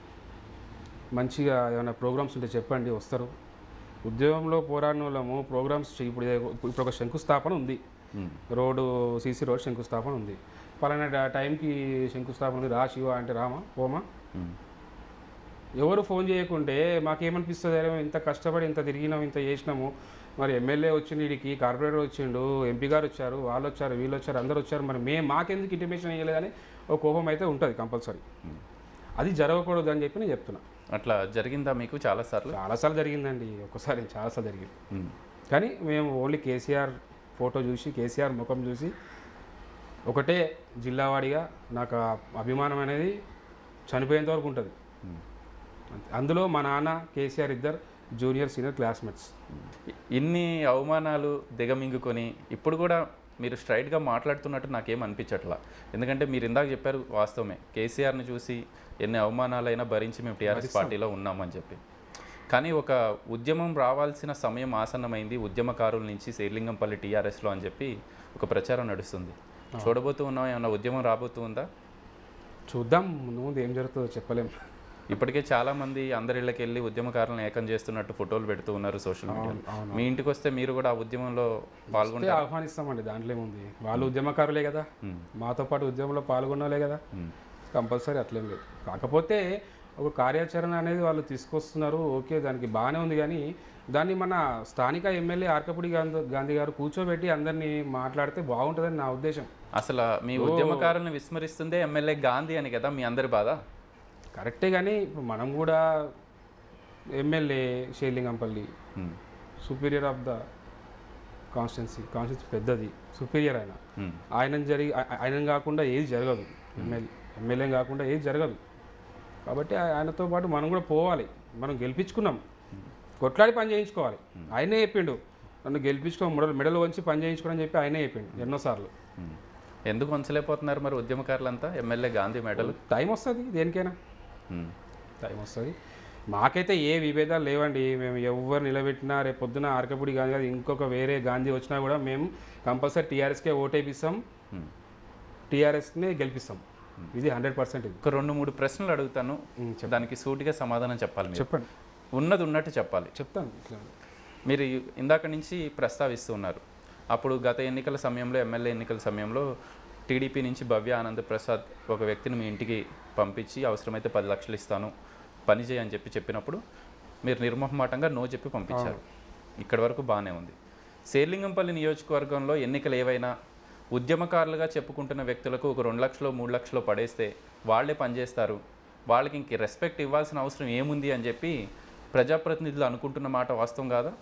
మంచిగా ఏమైనా ప్రోగ్రామ్స్ ఉంటే చెప్పండి వస్తారు ఉద్యోగంలో పోరాడిన వాళ్ళము ప్రోగ్రామ్స్ చే- ఇప్పుడు ఏ- ఇప్పుడు ఒక శంకుస్థాపన ఉంది ఉమ్, రోడ్డు సీసీ రోడ్ శంకుస్థాపన ఉంది పలానా డా- టైంకి శంకుస్థాపన ఉంది రా శివ అంటే రామా పోమా ఉమ్, ఎవరు ఫోన్ చేయకుంటే మాకేమనిపిస్తుంది అరే ఇంత కష్టపడి ఇంత తిరిగినాం ఇంత చేసినాము మరి ఎమ్మెల్యే వచ్చిండు వీడికి కార్పొరేటర్ వచ్చిండు ఎంపీ గారు వచ్చారు వాళ్ళు వచ్చారు వీళ్ళు వచ్చారు అందరూ వచ్చారు మరి మేము మాకెందుకు ఇంటిమేషన్ ఇవ్వలేదని ఒక కోపం అయితే ఉంటుంది కంపల్సరీ అది జరగకూడదు అని చెప్పి నేను చెప్తున్నా అట్లా జరిగిందా మీకు చాలాసార్లు చాలాసార్లు జరిగిందండి ఒకసారి చాలాసార్లు జరిగింది ఉమ్, కానీ మేము ఓన్లీ కేసీఆర్ ఫోటో చూసి కేసీఆర్ ముఖం చూసి ఒకటే జిల్లావాడిగా నాకు ఆ అభిమానం అనేది చనిపోయేంత వరకు ఉంటుంది ఉమ్. అందులో మా నాన్న కేసీఆర్ ఇద్దరు జూనియర్ సీనియర్ క్లాస్మేట్స్ ఇ- ఇన్ని అవమానాలు దిగమింగుకొని ఇప్పుడు కూడా మీరు స్ట్రైట్గా మాట్లాడుతున్నట్టు నాకేం అనిపించట్లా ఎందుకంటే మీరు ఇందాక చెప్పారు వాస్తవమే కేసీఆర్ని చూసి ఎన్ని అవమానాలైనా భరించి మేము టీఆర్ఎస్ పార్టీలో ఉన్నామని చెప్పి కానీ ఒక ఉద్యమం రావాల్సిన సమయం ఆసన్నమైంది ఉద్యమకారుల నుంచి శ్రీలింగంపల్లి టీఆర్ఎస్లో అని చెప్పి ఒక ప్రచారం నడుస్తుంది చూడబోతూ ఉన్నాం ఏమన్నా ఉద్యమం రాబోతూ ఉందా చూద్దాం ముందు ముందు ఏం జరుగుతుందో చెప్పలేం ఇప్పటికే చాలా మంది అందరి ఇళ్ళకి వెళ్ళి ఉద్యమకారులను ఏకం చేస్తున్నట్టు ఫోటోలు పెడుతూ ఉన్నారు సోషల్ మీడియా అవును. మీ ఇంటికి వస్తే మీరు కూడా ఆ ఉద్యమంలో పాల్గొంటే అంటే ఆహ్వానిస్తామండి దాంట్లో ఏముంది వాళ్ళు ఉద్యమకారులే కదా మాతో పాటు ఉద్యమంలో పాల్గొనాలే కదా కంపల్సరీ అట్లేం లేదు కాకపోతే ఒక కార్యాచరణ అనేది వాళ్ళు తీసుకొస్తున్నారు ఓకే దానికి బాగానే ఉంది కానీ దాన్ని మన స్థానిక ఎమ్మెల్యే ఆర్కపుడి గాంధీ గాంధీ గారు కూర్చోబెట్టి అందరినీ మాట్లాడితే బాగుంటుందని నా ఉద్దేశం అసలు మీ ఉద్యమకారులను విస్మరిస్తుందే ఎమ్మెల్యే గాంధీ అని కదా మీ అందరి బాధ కరెక్టే కానీ ఇప్పుడు మనం కూడా MLA Serilingampally um, superior of the constituency constituency పెద్దది సుపీరియర్ ఆయన ఉమ్, ఆయన జరిగి ఆ- ఆయన కాకుండా ఏది జరగదు ఎమ్మెల్యే ఎమ్మెల్యే కాకుండా ఏది జరగదు కాబట్టి ఆ- ఆయనతో పాటు మనం కూడా పోవాలి మనం గెలిపించుకున్నాం కొట్లాడి పని చేయించుకోవాలి ఆయనే చెప్పిండు నన్ను గెలిపించుకో మెడలు మెడలు వంచి పని చేయించుకోని చెప్పి ఆయనే చెప్పిండు ఎన్నోసార్లు ఉమ్. ఎందుకు వంచలేకపోతున్నారు మరి ఉద్యమకారులంతా ఎమ్మెల్యే గాంధీ మెడలు టైం వస్తుంది దేనికైనా ఉమ్, టైం వస్తుంది మాకైతే ఏ విభేదాలు లేవండి మేము ఎవరు నిలబెట్టినా రేపు పొద్దున ఆర్కపుడి గాంధీ కాదు ఇంకొక వేరే గాంధీ వచ్చినా కూడా మేము కంపల్సరీ టీఆర్ఎస్కే ఓటేపిస్తాం ఉమ్. టీఆర్ఎస్నే గెలిపిస్తాం ఇది హండ్రెడ్ పర్సెంట్ ఇది ఒక రెండు మూడు ప్రశ్నలు అడుగుతాను ఉమ్, దానికి సూటిగా సమాధానం చెప్పాలి మీరు చెప్పండి ఉన్నది ఉన్నట్టు చెప్పాలి చెప్తాను ఇట్లా మీరు ఇందాక నుంచి ప్రస్తావిస్తూ ఉన్నారు అప్పుడు గత ఎన్నికల సమయంలో ఎమ్మెల్యే ఎన్నికల సమయంలో టీడీపీ నుంచి భవ్య ఆనంద్ ప్రసాద్ ఒక వ్యక్తిని మీ ఇంటికి పంపించి అవసరమైతే పది లక్షలు ఇస్తాను పని చేయి అని చెప్పి చెప్పినప్పుడు మీరు నిర్మోహమాటంగా నో చెప్పి పంపించారు ఇక్కడి వరకు బాగానే ఉంది శేర్లింగంపల్లి నియోజకవర్గంలో ఎన్నికలు ఏవైనా ఉద్యమకారులుగా చెప్పుకుంటున్న వ్యక్తులకు ఒక రెండు లక్షలు మూడు లక్షలు పడేస్తే వాళ్ళే పనిచేస్తారు వాళ్ళకి ఇంక రెస్పెక్ట్ ఇవ్వాల్సిన అవసరం ఏముంది అని చెప్పి ప్రజాప్రతినిధులు అనుకుంటున్న మాట వాస్తవం కాదా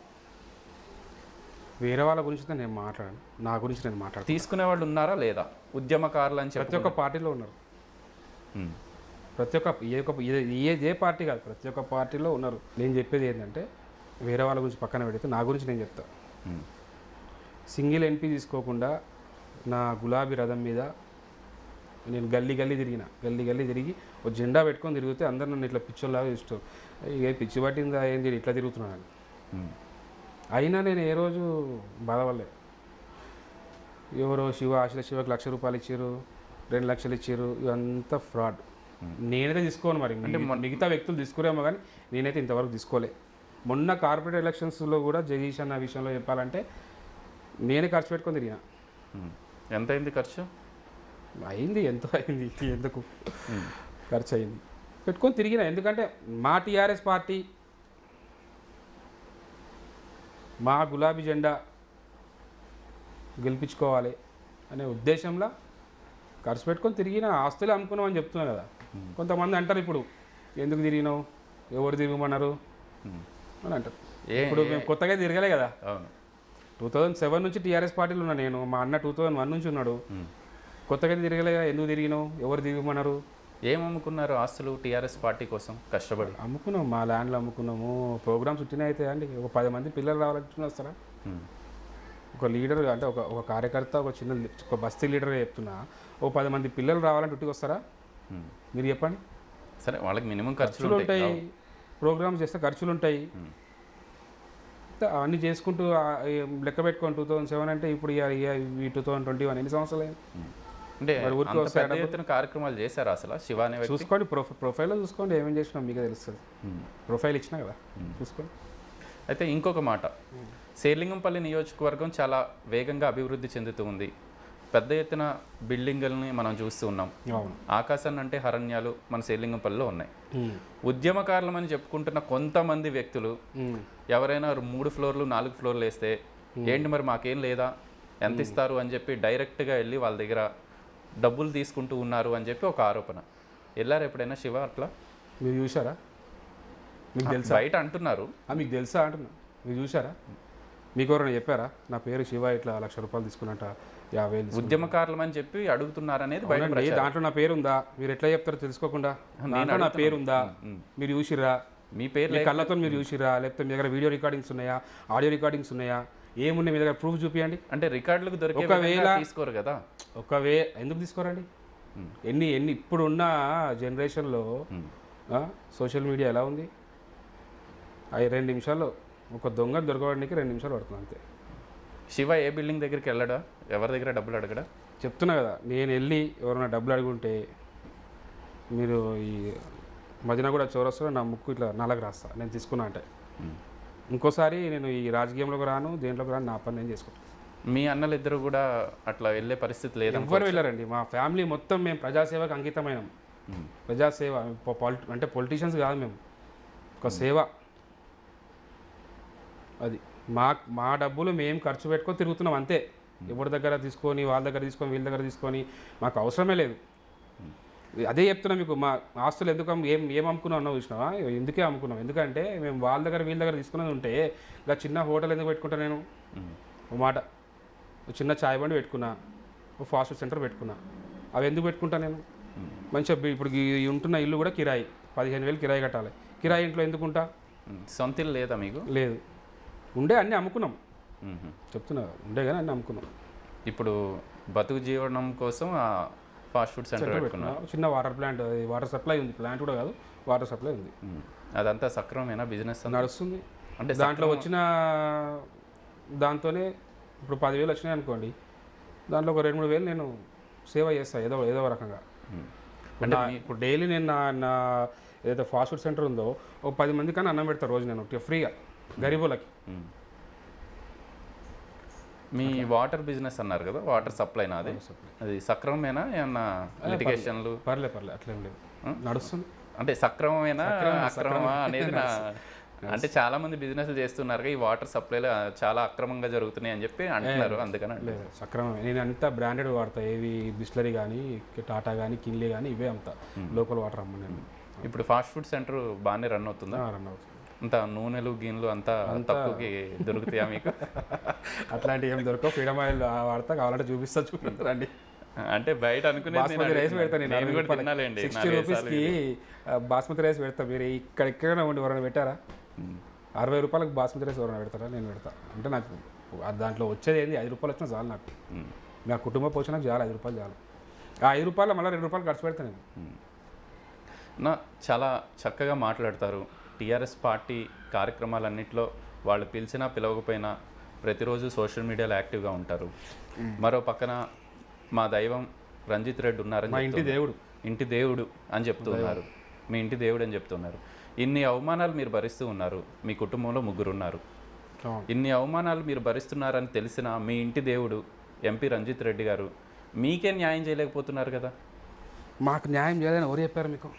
వేరే వాళ్ళ గురించి అయితే నేను మాట్లాడాను నా గురించి నేను మాట్లాడతాను తీసుకునే వాళ్ళు ఉన్నారా లేదా ఉద్యమకారులు అని ప్రతి చెప్పి ఒక్క పార్టీలో ఉన్నారు ప్రతి ఒక్క ఏ ఒక్క ఏ- ఏ ఏ పార్టీ కాదు ప్రతి ఒక్క పార్టీలో ఉన్నారు నేను చెప్పేది ఏంటంటే వేరే వాళ్ళ గురించి పక్కన పెడితే నా గురించి నేను చెప్తా సింగిల్ ఎన్పీ తీసుకోకుండా నా గులాబీ రథం మీద నేను గల్లీ గల్లీ తిరిగిన గల్లీ గల్లీ తిరిగి ఒక జెండా పెట్టుకొని తిరిగితే అందరు నన్ను ఇట్లా పిచ్చోళ్ళలాగా ఇష్టం ఇక పిచ్చి పట్టిందా ఏంటి ఇట్లా తిరుగుతున్నాను అయినా నేను ఏ రోజు బాధపడలే ఎవరో శివ ఆశల శివకి లక్ష రూపాయలు ఇచ్చారు రెండు లక్షలు ఇచ్చారు ఇదంతా ఫ్రాడ్ నేనైతే తీసుకోను మరి అంటే మిగతా వ్యక్తులు తీసుకురేమో కానీ నేనైతే ఇంతవరకు తీసుకోలే మొన్న కార్పొరేట్ ఎలక్షన్స్లో కూడా జగదీష్ అన్న విషయంలో చెప్పాలంటే నేనే ఖర్చు పెట్టుకొని తిరిగిన ఎంత అయింది ఖర్చు అయింది ఎంత అయింది ఎందుకు ఖర్చు అయింది పెట్టుకొని తిరిగిన ఎందుకంటే మా టీఆర్ఎస్ పార్టీ మా గులాబీ జెండా గెలిపించుకోవాలి అనే ఉద్దేశంలో ఖర్చు పెట్టుకొని తిరిగిన ఆస్తులే అమ్ముకున్నాం అని చెప్తున్నాను కదా కొంతమంది అంటారు ఇప్పుడు ఎందుకు తిరిగినావు ఎవరు తిరగమన్నారు ఉమ్. అని అంటారు ఏ ఇప్పుడు మేము కొత్తగా తిరగలే కదా అవును టూ థౌజండ్ సెవెన్ నుంచి టీఆర్ఎస్ పార్టీలో ఉన్నా నేను మా అన్న టూ థౌజండ్ వన్ నుంచి ఉన్నాడు ఉమ్. కొత్తగా తిరగలే కదా ఎందుకు తిరిగినావు ఎవరు తిరగమన్నారు ఏం అమ్ముకున్నారు ఆస్తులు టీఆర్ఎస్ పార్టీ కోసం కష్టపడి అమ్ముకున్నాం మా ల్యాండ్లో అమ్ముకున్నాము ప్రోగ్రామ్స్ చుట్టిన అయితే అండి ఒక పది మంది పిల్లలు రావాలని వస్తారా ఉమ్. ఒక లీడర్ అంటే ఒక ఒక కార్యకర్త ఒక చిన్న లి- ఒక బస్తీ లీడర్ చెప్తున్నా ఒక పది మంది పిల్లలు రావాలని చుట్టుకు వస్తారా ఉమ్. మీరు చెప్పండి సరే వాళ్ళకి మినిమం ఖర్చులు ఖర్చులు ఉంటాయి ఉంటాయి ప్రోగ్రామ్స్ చేస్తే ఖర్చులు ఉంటాయి ఉమ్. త- అవన్నీ చేసుకుంటూ ఆ, ఈ లెక్క పెట్టుకోండి టూ థౌసండ్ సెవెన్ అంటే ఇప్పుడు ఇక- ఇక ఈ టూ థౌసండ్ ట్వంటీ వన్ ఎన్ని సంవత్సరాలు అయింది? ఉమ్. అంటే మరి ఊరికే అంత వస్తాయా పెద్ద ఎత్తున కార్యక్రమాలు చేశారు అసలు శివ అనే వ్యక్తి చూసుకోండి ప్రొఫై ప్రొఫైల్లో చూసుకోండి ఏమేం చేసినాం మీకే తెలుస్తుంది ఉమ్. ప్రొఫైల్ ఇచ్చినా కదా చూసుకోండి అయితే ఇంకొక మాట శేర్లింగంపల్లి నియోజకవర్గం చాలా వేగంగా అభివృద్ధి చెందుతూ ఉంది పెద్ద ఎత్తున బిల్డింగుల్ని మనం చూస్తూ ఉన్నాం అవును ఆకాశాన్ని అంటే హరణ్యాలు మన శేర్లింగంపల్లిలో ఉన్నాయి ఉమ్. ఉద్యమకారులమని చెప్పుకుంటున్న కొంతమంది వ్యక్తులు ఉమ్. ఎవరైనా మూడు ఫ్లోర్లు నాలుగు ఫ్లోర్లు వేస్తే ఏంటి మరి మాకేం లేదా ఎంత ఇస్తారు అని చెప్పి డైరెక్ట్గా వెళ్ళి వాళ్ళ దగ్గర డబ్బులు తీసుకుంటూ ఉన్నారు అని చెప్పి ఒక ఆరోపణ వెళ్ళారు ఎప్పుడైనా శివ అట్లా మీరు చూసారా మీకు తెలుసా బయట అంటున్నారు ఆ, మీకు తెలుసా అంటున్నా మీరు చూసారా మీకు ఎవరైనా చెప్పారా నా పేరు శివ ఇట్లా లక్ష రూపాయలు తీసుకున్నట్ట యాభై వేలు తీసుకున్నా. ఉద్యమకారులం అని చెప్పి అడుగుతున్నారు అనేది బయట అవునండి, ప్రచారం. దాంట్లో నా పేరు ఉందా మీరు ఎట్లా చెప్తారో తెలుసుకోకుండా దాంట్లో నా పేరు ఉందా ఉమ్. మీరు చూసిర్రా మీ పేరు మీ కళ్ళతో మీరు చూసిర్రా లేకపోతే మీ దగ్గర వీడియో రికార్డింగ్స్ ఉన్నాయా ఆడియో రికార్డింగ్స్ ఉన్నాయా ఏమున్నాయి మీ దగ్గర ప్రూఫ్ చూపియండి అంటే రికార్డులకు దొరికే ఒకవేళ- విధంగా తీసుకోరు కదా ఒకవే ఎందుకు తీసుకోరండి ఎన్ని ఎన్ని ఇప్పుడున్న జనరేషన్లో ఉమ్. సోషల్ మీడియా ఎలా ఉంది అవి రెండు నిమిషాల్లో ఒక దొంగ దొరకడానికి రెండు నిమిషాలు పడుతుంది అంతే శివ ఏ బిల్డింగ్ దగ్గరికి వెళ్ళడా ఎవరి దగ్గర డబ్బులు అడగడా చెప్తున్నా కదా నేను వెళ్ళి ఎవరైనా డబ్బులు అడుగుంటే మీరు ఈ మదిన కూడా చౌరస్లో నా ముక్కు ఇట్లా నల్లగా రాస్తా నేను తీసుకున్నా అంటే ఉమ్. ఇంకోసారి నేను ఈ రాజకీయంలోకి రాను దేంట్లోకి రాను నా పని నేను చేసుకుంటాను మీ అన్నలు ఇద్దరు కూడా అట్లా వెళ్ళే పరిస్థితి లేదా ఎవ్వరు వెళ్ళారండి మా ఫ్యామిలీ మొత్తం మేము ప్రజాసేవకు అంకితమైనాం ప్రజాసేవ పొ- పాలిటి అంటే పొలిటీషియన్స్ కాదు మేము ఒక సేవ అది మా మా డబ్బులు మేము ఖర్చు పెట్టుకొని తిరుగుతున్నాం అంతే ఎవరి దగ్గర తీసుకొని వాళ్ళ దగ్గర తీసుకొని వీళ్ళ దగ్గర తీసుకొని మాకు అవసరమే లేదు అదే చెప్తున్నా మీకు మా ఆస్తులు ఎందుకు అమ్ము- ఏం ఏం అమ్ముకున్నాం అన్నావు చూసినావా ఎందుకే అమ్ముకున్నాం ఎందుకంటే మేము వాళ్ళ దగ్గర వీళ్ళ దగ్గర తీసుకున్నది ఉంటే ఇలా చిన్న హోటల్ ఎందుకు పెట్టుకుంటా నేను ఓ మాట ఓ చిన్న చాయ్ బండి పెట్టుకున్నా ఓ ఫాస్ట్ ఫుడ్ సెంటర్ పెట్టుకున్నా అవి ఎందుకు పెట్టుకుంటా నేను మంచిగా బి- ఇప్పుడు ఈ ఉంటున్న ఇల్లు కూడా కిరాయి పదిహేను వేలు కిరాయి కట్టాలి కిరాయి ఇంట్లో ఎందుకుంటా ఉమ్. సొంత ఇల్లు లేదా మీకు లేదు ఉండే అన్నీ అమ్ముకున్నాం ఉమ్. చెప్తున్నా ఉండే కానీ అన్నీ అమ్ముకున్నాం ఇప్పుడు బతుకు జీవనం కోసం ఆ ఫాస్ట్ ఫుడ్ సెంటర్ పెట్టుకున్నారు పెట్టుకున్నా చిన్న వాటర్ ప్లాంట్ అది వాటర్ సప్లై ఉంది ప్లాంట్ కూడా కాదు వాటర్ సప్లై ఉంది ఉమ్. అదంతా సక్రమమేనా బిజినెస్ అంతా నడుస్తుంది అంటే దాంట్లో వచ్చిన దాంతోనే ఇప్పుడు పదివేలు వచ్చినాయి అనుకోండి దాంట్లో ఒక రెండు మూడు వేలు నేను సేవ చేస్తాను ఏదో ఏదో ఒక రకంగా ఉమ్. అంటే ఇప్పుడు డైలీ నేను నా నా ఏదైతే ఫాస్ట్ ఫుడ్ సెంటర్ ఉందో ఒక పది మంది కానీ అన్నం పెడతా రోజు నేను ఒకటి ఫ్రీగా గరీబులకి ఉమ్. మీ వాటర్ బిజినెస్ అన్నారు కదా వాటర్ సప్లై నాది అది సక్రమమేనా ఏమన్నా లిటిగేషన్లు పర్లే పర్లే అట్లేం లేదు నడుస్తుంది అంటే సక్రమమేనా అక్రమమా అనేది నా అంటే చాలా మంది బిజినెస్ చేస్తున్నారు ఈ వాటర్ సప్లైలు చాలా అక్రమంగా జరుగుతున్నాయి అని చెప్పి అంటున్నారు అందుకని అంటున్నా. లేదు సక్రమమే నేను అంతా బ్రాండెడ్ వాడతా ఏవి బిస్లరీ కానీ టాటా కానీ కిన్లీ కానీ ఇవే అమ్ముతా లోకల్ వాటర్ అమ్మ నేను ఇప్పుడు ఫాస్ట్ ఫుడ్ సెంటర్ బాగానే రన్ అవుతుందా రన్ అవుతుంది అంత నూనెలు గిన్నెలు అంతా తక్కువకి దొరుకుతాయా మీకు అట్లాంటివి ఏం దొరకవు ఫ్రీడమ్ ఆయిల్ వాడతా కావాలంటే చూపిస్తా చూడండి అంటే బయట అనుకునేది నేను బాస్మతి రైస్ పెడతా అడుగుతున్నా. నేను నేను కూడా తినాలండి సిక్స్టీ రూపీస్కి బాస్మతి రైస్ పెడతా మీరు ఇక్కడ ఎక్కడైనా ఉండి ఎవరైనా పెట్టారా అరవై రూపాయలకు బాస్మతి రైస్ ఎవరైనా పెడతారా నేను పెడతా అంటే నాకు ఆ దాంట్లో వచ్చేది ఏంది ఐదు రూపాయలు వచ్చినా చాలు నాకు నా కుటుంబ పోషణకు చాలు ఐదు రూపాయలు చాలు ఆ ఐదు రూపాయలు మళ్ళీ రెండు రూపాయలు ఖర్చు పెడతాను నేను నా చాలా చక్కగా మాట్లాడతారు టీఆర్ఎస్ పార్టీ కార్యక్రమాలన్నింటిలో వాళ్ళు పిలిచినా పిలవకపోయినా ప్రతిరోజు సోషల్ మీడియాలో యాక్టివ్గా ఉంటారు మరో పక్కన మా దైవం రంజిత్ రెడ్డి ఉన్నారని మా ఇంటి చెప్తున్నారు. దేవుడు ఇంటి దేవుడు అని చెప్తున్నారు మీ ఇంటి దేవుడు అని చెప్తున్నారు ఇన్ని అవమానాలు మీరు భరిస్తూ ఉన్నారు మీ కుటుంబంలో ముగ్గురు ఉన్నారు అవును. ఇన్ని అవమానాలు మీరు భరిస్తున్నారని తెలిసిన మీ ఇంటి దేవుడు ఎంపీ రంజిత్ రెడ్డి గారు మీకే న్యాయం చేయలేకపోతున్నారు కదా మాకు న్యాయం చేయాలని ఎవరు చెప్పారు మీకు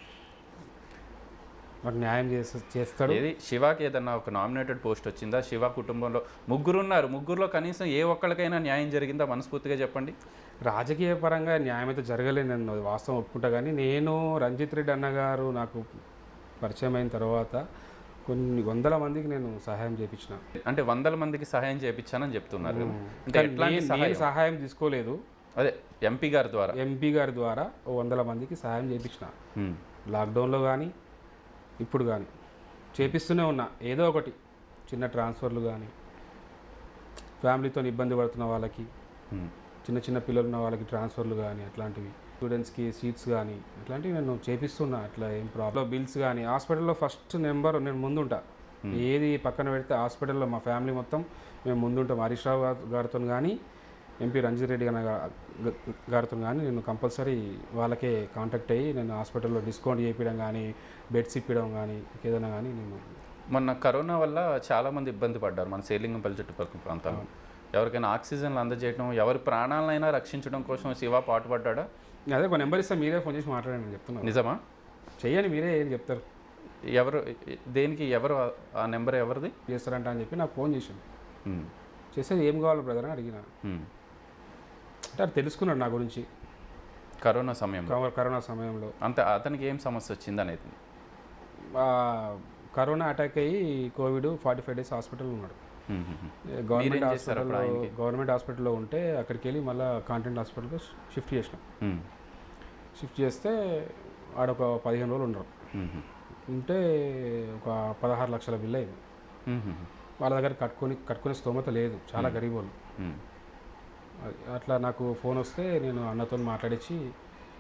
మాకు న్యాయం చేస్త చేస్తాడు ఏది శివాకి ఏదన్నా ఒక నామినేటెడ్ పోస్ట్ వచ్చిందా శివ కుటుంబంలో ముగ్గురు ఉన్నారు ముగ్గురులో కనీసం ఏ ఒక్కరికైనా న్యాయం జరిగిందా మనస్ఫూర్తిగా చెప్పండి రాజకీయ పరంగా న్యాయం అయితే జరగలేదు నేను అది వాస్తవం ఒప్పుకుంటా కానీ నేను రంజిత్ రెడ్డి అన్నగారు నాకు పరిచయం అయిన తర్వాత కొన్ని వందల మందికి నేను సహాయం చేయించిన అంటే వందల మందికి సహాయం చేయించానని చెప్తున్నారు అంటే కానీ ఎట్లాంటి నేను- సహాయం నేను సహాయం తీసుకోలేదు అదే ఎంపీ గారి ద్వారా ఎంపీ గారి ద్వారా ఓ వందల మందికి సహాయం చేయించిన ఉమ్, లాక్డౌన్లో కానీ ఇప్పుడు కానీ చేపిస్తూనే ఉన్నా ఏదో ఒకటి చిన్న ట్రాన్స్ఫర్లు కానీ ఫ్యామిలీతో ఇబ్బంది పడుతున్న వాళ్ళకి ఉమ్, చిన్న చిన్న పిల్లలు ఉన్న వాళ్ళకి ట్రాన్స్ఫర్లు కానీ అట్లాంటివి స్టూడెంట్స్కి సీట్స్ కానీ అట్లాంటివి నేను చేపిస్తున్నా అట్లా ఏం ప్రాబ్లం బిల్స్ కానీ హాస్పిటల్లో ఫస్ట్ నెంబర్ నేను ముందుంటా ఏది పక్కన పెడితే హాస్పిటల్లో మా ఫ్యామిలీ మొత్తం మేము ముందుంటాం హరీష్ రావు గారితో కానీ ఎంపీ రంజిత్ రెడ్డి గారి గారితో కానీ నేను కంపల్సరీ వాళ్ళకే కాంటాక్ట్ అయ్యి నేను హాస్పిటల్లో డిస్కౌంట్ చేయించడం కానీ బెడ్స్ ఇప్పించడం కానీ ఏదైనా కానీ నేను మొన్న కరోనా వల్ల చాలా మంది ఇబ్బంది పడ్డారు మన సేలింగంపల్లి చుట్టుపక్కల ప్రాంతాల్లో ఎవరికైనా ఆక్సిజన్లు అందజేయడం ఎవరి ప్రాణాలైనా రక్షించడం కోసం శివ పాటుపడ్డా అదే ఒక నెంబర్ ఇస్తే మీరే ఫోన్ చేసి మాట్లాడండి నేను చెప్తున్నాను నిజమా చెయ్యండి మీరే ఏం చెప్తారు ఎవరు దేనికి ఎవరు ఆ- ఆ నెంబర్ ఎవరిది చేస్తారంట అని చెప్పి నాకు ఫోన్ చేసింది ఉమ్, చేసేది ఏం కావాలి బ్రదర్ అని అడిగిన ఉమ్. అంటే అది తెలుసుకున్నాడు నా గురించి కరోనా సమయంలో కరో- కరోనా సమయంలో అంత అతనికి ఏం సమస్య వచ్చింది అనేది ఆ, కరోనా అటాక్ అయ్యి covid forty five days hospital ఉన్నాడు ఉమ్, ఉమ్, ఉమ్. గవర్నమెంట్ మీరేం చేస్తారు అప్పుడు హాస్పిటల్లో ఆయనకి? గవర్నమెంట్ హాస్పిటల్లో ఉంటే అక్కడికి వెళ్ళి మళ్ళీ కాంటెంట్ హాస్పిటల్కి షిఫ్ట్ చేసినాం ఉమ్, షిఫ్ట్ చేస్తే ఆడొక పదిహేను రోజులు ఉండరు ఉమ్, ఉమ్, ఉంటే ఒక పదహారు లక్షల బిల్ అయింది ఉమ్, ఉమ్, వాళ్ళ దగ్గర కట్టుకొని కట్టుకునే స్తోమత లేదు చాలా గరీబ్ వాళ్ళు ఉమ్. అది- అట్లా నాకు ఫోన్ వస్తే నేను అన్నతో మాట్లాడించి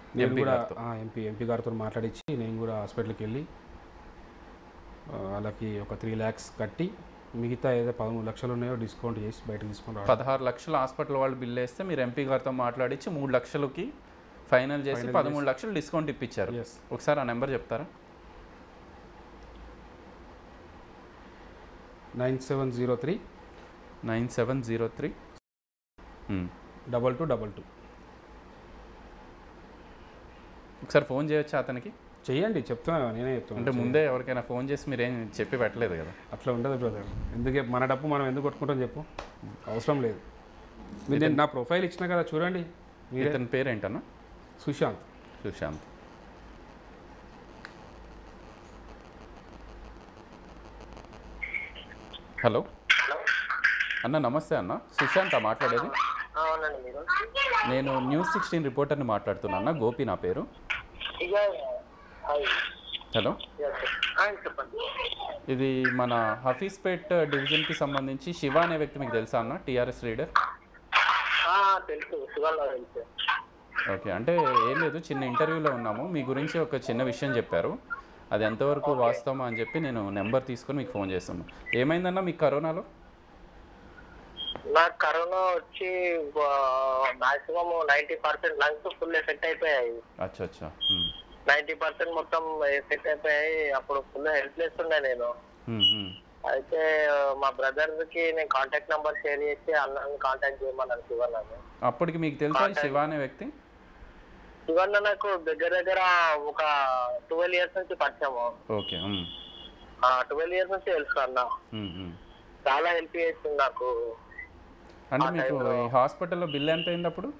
నేను ఎంపీ కూడా గారితో. ఎంపీ ఎంపీ గారితో మాట్లాడించి నేను కూడా హాస్పిటల్కి వెళ్ళి ఆ, వాళ్ళకి ఒక త్రీ ల్యాక్స్ కట్టి మిగతా ఏదో పదమూడు లక్షలు ఉన్నాయో డిస్కౌంట్ చేసి బయటకు తీసుకొని రావడం పదహారు లక్షలు హాస్పిటల్ వాళ్ళు బిల్ వేస్తే మీరు ఎంపీ గారితో మాట్లాడించి మూడు లక్షలకి ఫైనల్ చేసి పదమూడు లక్షలు డిస్కౌంట్ ఇప్పించారు ఎస్ ఒకసారి ఆ నెంబర్ చెప్తారా nine seven zero three nine seven zero three double two double two ఒకసారి ఫోన్ చేయొచ్చా అతనికి చెయ్యండి చెప్తున్నా నేనే చెప్తున్నా అంటే ముందే ఎవరికైనా ఫోన్ చేసి మీరేం చెప్పి పెట్టలేదు కదా అట్లా ఉండదు బ్రదర్ ఎందుకే మన డబ్బు మనం ఎందుకు కొట్టుకుంటాం చెప్పు అవసరం లేదు మీరు నేను నా ప్రొఫైల్ ఇచ్చిన కదా చూడండి మీరే ఇతని పేరేంటన్నా సుశాంత్ సుశాంత్ హలో అన్న నమస్తే అన్న సుశాంత్ మాట్లాడేది అవునండి మీరు నేను న్యూస్ సిక్స్టీన్ రిపోర్టర్ని మాట్లాడుతున్నా అన్న గోపి నా పేరు ఇక హాయ్ హలో యా, చెప్పండి. ఆ, చెప్పండి ఇది మన హఫీస్పేట్ డివిజన్కి సంబంధించి శివ అనే వ్యక్తి మీకు తెలుసా అన్న టీఆర్ఎస్ లీడర్ ఆ, తెలుసు శివన్న తెలుసు ఓకే అంటే ఏం లేదు చిన్న ఇంటర్వ్యూలో ఉన్నాము మీ గురించి ఒక చిన్న విషయం చెప్పారు అది ఎంతవరకు వాస్తవం అని చెప్పి నేను నెంబర్ తీసుకొని మీకు ఫోన్ చేస్తున్నాను ఏమైందన్నా మీకు కరోనాలో నాకు కరోనా వచ్చి maximum ninety percent lungs full effect అయిపోయాయి అచ్చా అచ్చా ఉమ్. నైంటీ పర్సెంట్ మొత్తం ఎఫెక్ట్ అయిపోయాయి అప్పుడు ఫుల్ హెల్ప్లెస్ ఉండే నేను ఉమ్, ఉమ్. అయితే మా బ్రదర్ కి నేను కాంటాక్ట్ నెంబర్ షేర్ చేసి అన్నని కాంటాక్ట్ చేయమన్నాను శివన్నని అప్పటికి మీకు తెలుసా ఈ శివ అనే వ్యక్తి శివన్న నాకు దగ్గర దగ్గర ఒక ట్వెల్వ్ ఇయర్స్ నుంచి పరిచయము ఓకే ఉమ్, ట్వెల్వ్ ఇయర్స్ నుంచి తెలుసు అన్న ఉమ్, ఉమ్. చాలా హెల్ప్ చేస్తుంది నాకు అంటే ఆ మీకు టైంలో- ఈ హాస్పిటల్లో బిల్ ఎంత అయింది అప్పుడు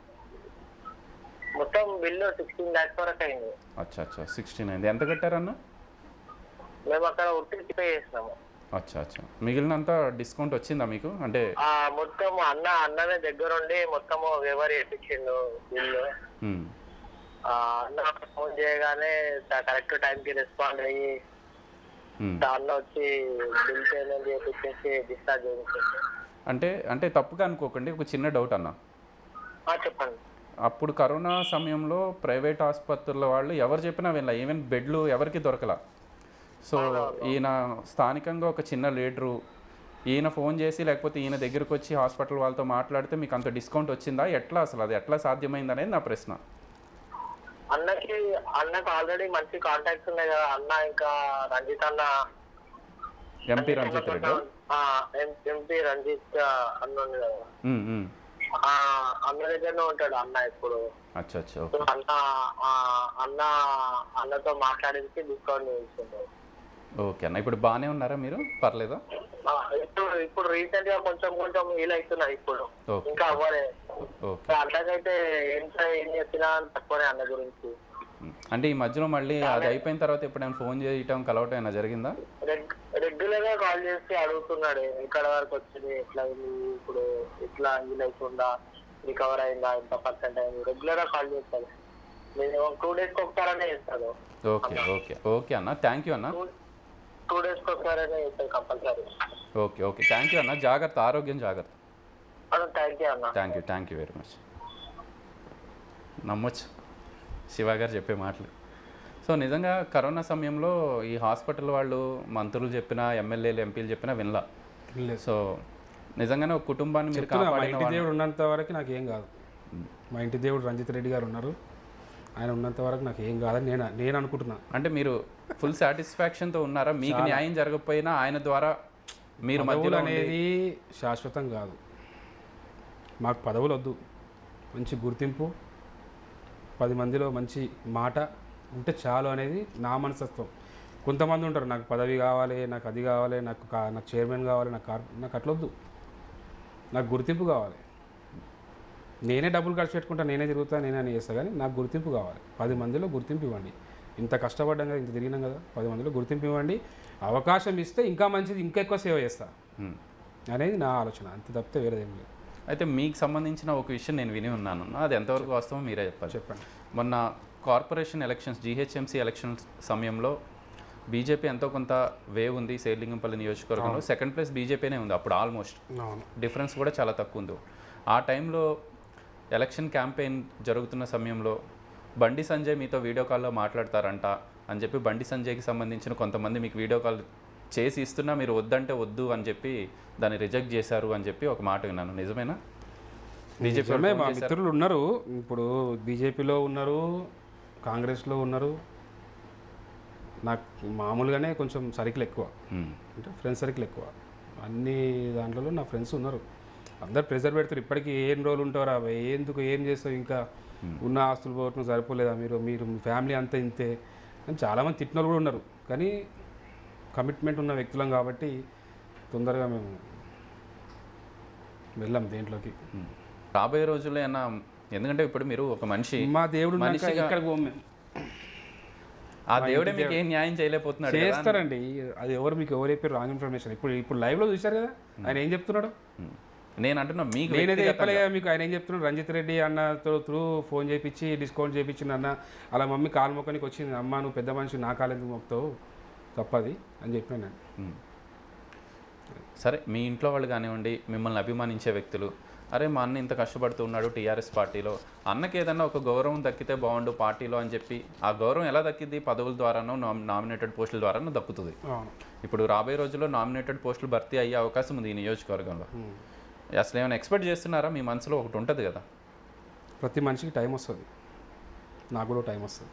మొత్తం బిల్లు సిక్స్టీన్ ల్యాక్స్ వరకు అయింది అచ్చా అచ్చా సిక్స్టీన్ అయింది ఎంత కట్టారన్న మేము అక్కడ ఉట్టి పే చేసినాము అచ్చా అచ్చా మిగిలినంత డిస్కౌంట్ వచ్చిందా మీకు అంటే ఆ మొత్తం అన్న అన్ననే దగ్గరుండి మొత్తము ఎవరు వేపించిండు బిల్లు ఉమ్, ఆ అన్న ఫోన్ చేయగానే కరెక్ట్ టైంకి రెస్పాండ్ అయ్యి ఉమ్. ఆ అన్న వచ్చి బిల్ పేమెంట్ చేపించేసి డిశ్చార్జ్ చేయించింది అంటే అంటే తప్పుగా అనుకోకండి ఒక చిన్న డౌట్ అన్న ఆ, చెప్పండి అప్పుడు కరోనా సమయంలో ప్రైవేట్ ఆసుపత్రుల వాళ్ళు ఎవరు చెప్పినా వినలా ఈవెన్ బెడ్లు ఎవరికి దొరకలా సో ఈయన స్థానికంగా ఒక చిన్న లీడరు ఈయన ఫోన్ చేసి లేకపోతే ఈయన దగ్గరకు వచ్చి హాస్పిటల్ వాళ్ళతో మాట్లాడితే మీకు అంత డిస్కౌంట్ వచ్చిందా ఎట్లా అసలు అది ఎట్లా సాధ్యమైంది అనేది నా ప్రశ్న అన్నకి అన్నకు ఆల్రెడీ మంచి కాంటాక్ట్స్ ఉన్నాయి కదా అన్న ఇంకా రంజిత్ అన్న ఎంపీ రంజిత్ రెడ్డి ఆ, ఎం- ఎంపీ రంజిత్ అన్న ఉంది కదా ఉమ్, ఉమ్. ఆ, అన్న దగ్గరనే ఉంటాడు అన్న ఇప్పుడు అచ్చా అచ్చా ఓకే అన్న ఆ, అన్న అన్నతో మాట్లాడించి డిస్కౌంట్ చేసిండు ఓకే అన్న ఇప్పుడు బాగానే ఉన్నారా మీరు పర్లేదా ఆ, ఇప్పుడు ఇప్పుడు రీసెంట్ గా కొంచెం కొంచెం హీల్ అవుతున్నారు ఇప్పుడు ఓకే ఇంకా అవ్వలే ఓకే అన్నకైతే ఎంత ఏం చెప్పినా తక్కువనే అన్న గురించి ఉమ్. అంటే ఈ మధ్యలో మళ్ళీ అది అయిపోయిన తర్వాత ఎప్పుడైనా ఫోన్ చేయటం కలవటం ఏమైనా జరిగిందా రెగ్యులర్ గా కాల్ చేసి అడుగుతున్నాడు ఇక్కడ వరకు వచ్చింది ఎట్లా అయింది ఇప్పుడు ఎట్లా హీల్ అవుతుందా రికవర్ అయిందా ఎంత పర్సెంట్ అయింది రెగ్యులర్ గా కాల్ చేస్తాడు నేను టూ డేస్ కి ఒకసారనే చేస్తాను ఓకే ఓకే ఓకే అన్న థ్యాంక్ యూ అన్న టూ డేస్ కి ఒకసారనే చేస్తాను compulsory okay okay thank you అన్న జాగ్రత్త ఆరోగ్యం జాగ్రత్త అన్న థ్యాంక్ యూ అన్న thank you thank you very much నమ్మొచ్చు శివ గారు చెప్పే మాటలు సో నిజంగా కరోనా సమయంలో ఈ హాస్పిటల్ వాళ్ళు మంత్రులు చెప్పినా ఎమ్మెల్యేలు ఎంపీలు చెప్పినా వినలా లేదు సో నిజంగానే ఒక కుటుంబాన్ని మీరు చెప్తున్నా, మా కాపాడిన ఇంటి వాళ్ళు- దేవుడు ఉన్నంత వరకు నాకు ఏం కాదు మా ఇంటి దేవుడు రంజిత్ రెడ్డి గారు ఉన్నారు ఆయన ఉన్నంత వరకు నాకు ఏం కాదని నేను నేను అనుకుంటున్నా అంటే మీరు ఫుల్ సాటిస్ఫాక్షన్తో ఉన్నారా మీకు న్యాయం జరగకపోయినా ఆయన ద్వారా మీరు పదవులు మధ్యలో ఉండి- అనేది శాశ్వతం కాదు మాకు పదవులు వద్దు మంచి గుర్తింపు పది మందిలో మంచి మాట ఉంటే చాలు అనేది నా మనస్తత్వం కొంతమంది ఉంటారు నాకు పదవి కావాలి నాకు అది కావాలి నాకు కా- నాకు చైర్మన్ కావాలి నాకు కార్ నాకు అట్లొద్దు నాకు గుర్తింపు కావాలి నేనే డబ్బులు ఖర్చు పెట్టుకుంటా నేనే తిరుగుతా నేనే అని చేస్తా కానీ నాకు గుర్తింపు కావాలి పది మందిలో గుర్తింపు ఇవ్వండి ఇంత కష్టపడ్డాం కదా ఇంత తిరిగినాం కదా పది మందిలో గుర్తింపు ఇవ్వండి అవకాశం ఇస్తే ఇంకా మంచిది ఇంకా ఎక్కువ సేవ చేస్తా Hmm. అనేది నా ఆలోచన అంతే తప్పితే వేరేదేం లేదు అయితే మీకు సంబంధించిన ఒక విషయం నేను విని ఉన్నాను అది ఎంతవరకు వాస్తవం మీరే చెప్పాలి చెప్పండి మొన్న కార్పొరేషన్ ఎలక్షన్స్ జీహెచ్ఎంసీ ఎలక్షన్స్ సమయంలో బీజేపీ ఎంతో కొంత వేవ్ ఉంది సేలింగంపల్లి నియోజకవర్గంలో సెకండ్ ప్లేస్ బీజేపీనే ఉంది అప్పుడు ఆల్మోస్ట్ అవును డిఫరెన్స్ కూడా చాలా తక్కువ ఉంది ఆ టైంలో ఎలక్షన్ క్యాంపెయిన్ జరుగుతున్న సమయంలో బండి సంజయ్ మీతో వీడియో కాల్లో మాట్లాడతారంట అని చెప్పి బండి సంజయ్కి సంబంధించిన కొంతమంది మీకు వీడియో కాల్ చేసి ఇస్తున్నా మీరు వద్దంటే వద్దు అని చెప్పి దాన్ని రిజెక్ట్ చేశారు అని చెప్పి ఒక మాట విన్నాను నిజమేనా బీజేపీ నిజమే మా మిత్రులు ఉన్నారు ఇప్పుడు బీజేపీలో ఉన్నారు కాంగ్రెస్లో ఉన్నారు నాకు మామూలుగానే కొంచెం సర్కిల్ ఎక్కువ అంటే ఫ్రెండ్స్ సర్కిల్ ఎక్కువ అన్ని దాంట్లో నా ఫ్రెండ్స్ ఉన్నారు అందరు ప్రెజర్ పెడతారు ఇప్పటికీ ఏం రోజులు ఉంటారా ఎందుకు ఏం చేస్తావు ఇంకా ఉన్న ఆస్తులు పోవటం సరిపోలేదా మీరు మీరు మీ ఫ్యామిలీ అంతా ఇంతే అని చాలామంది తిట్టిన వాళ్ళు కూడా ఉన్నారు కానీ కమిట్మెంట్ ఉన్న వ్యక్తులం కాబట్టి తొందరగా మేము వెళ్ళాం దేంట్లోకి రాబోయే రోజుల్లో ఏమన్నా ఎందుకంటే ఇప్పుడు మీరు ఒక మనిషి మా దేవుడు ఉన్నాక మనిషిగా- ఇక్కడికి పోం మేము. ఆ దేవుడే మీకు ఏం న్యాయం చేయలేకపోతున్నాడు కదా? చేస్తారండి అది ఎవరు మీకు ఎవరు చెప్పారు రాంగ్ ఇన్ఫర్మేషన్ ఇప్పుడు ఇప్పుడు లైవ్లో చూశారు కదా ఆయన ఏం చెప్తున్నాడు ఉమ్. నేను అంటున్నా మీకు నేనైతే వ్యక్తిగతంగా- చెప్పలే కదా మీకు ఆయన ఏం చెప్తున్నాడు రంజిత్ రెడ్డి అన్న త్రూ ఫోన్ చేయించి డిస్కౌంట్ చేయించింది అన్న అలా మమ్మీ కాలు మొక్కనికి వచ్చింది అమ్మ నువ్వు పెద్ద మనిషి నా కాలు ఎందుకు మొక్కుతావు తప్పది అని చెప్పిన నేను ఉమ్. సరే మీ ఇంట్లో వాళ్ళు కానివ్వండి మిమ్మల్ని అభిమానించే వ్యక్తులు అరే మా అన్న ఇంత కష్టపడుతూ ఉన్నాడు టీఆర్ఎస్ పార్టీలో అన్నకి ఏదన్నా ఒక గౌరవం దక్కితే బాగుండు పార్టీలో అని చెప్పి ఆ గౌరవం ఎలా దక్కింది పదవుల ద్వారానో నామినేటెడ్ పోస్టుల ద్వారానో దక్కుతుంది అవును ఇప్పుడు రాబోయే రోజుల్లో నామినేటెడ్ పోస్టులు భర్తీ అయ్యే అవకాశం ఉంది ఈ నియోజకవర్గంలో ఉమ్. అసలు ఏమైనా ఎక్స్పెక్ట్ చేస్తున్నారా మీ మనసులో ఒకటి ఉంటుంది కదా ప్రతి మనిషికి టైం వస్తుంది నాకు కూడా టైం వస్తుంది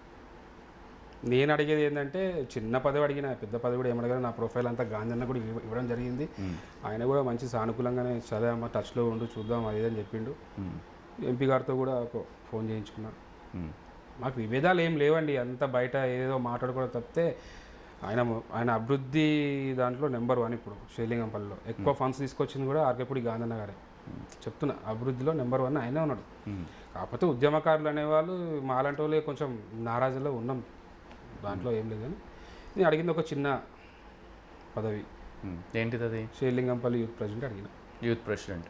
నేను అడిగేది ఏంటంటే చిన్న పదవి అడిగిన పెద్ద పదవి కూడా ఏమడగా నా ప్రొఫైల్ అంతా గాంధీ అన్న కూడా ఇవ్వ- ఇవ్వడం జరిగింది ఆయన కూడా మంచి సానుకూలంగానే చదివా టచ్లో ఉండు చూద్దాం అది ఇది అని చెప్పిండు ఉమ్. ఎంపీ గారితో కూడా ఒక ఫోన్ చేయించుకున్నా ఉమ్. మాకు విభేదాలు ఏం లేవండి అంత బయట ఏదో మాట్లాడుకోవడం తప్పితే ఆయన ఆయన అభివృద్ధి దాంట్లో నెంబర్ వన్ ఇప్పుడు శ్రీలింగంపల్లిలో ఎక్కువ ఫండ్స్ తీసుకొచ్చింది కూడా ఆర్కేపూడి గాంధన్న గారే చెప్తున్నా అభివృద్ధిలో నెంబర్ వన్ ఆయనే ఉన్నాడు ఉమ్. కాకపోతే ఉద్యమకారులు అనేవాళ్ళు మాలాంటి వాళ్ళే కొంచెం నారాజులో ఉన్నాం దాంట్లో ఏం లేదు కానీ నేను అడిగింది ఒక చిన్న పదవి ఉమ్. ఏంటిది అది శ్రీలింగంపల్లి యూత్ ప్రెసిడెంట్ అడిగిన యూత్ ప్రెసిడెంట్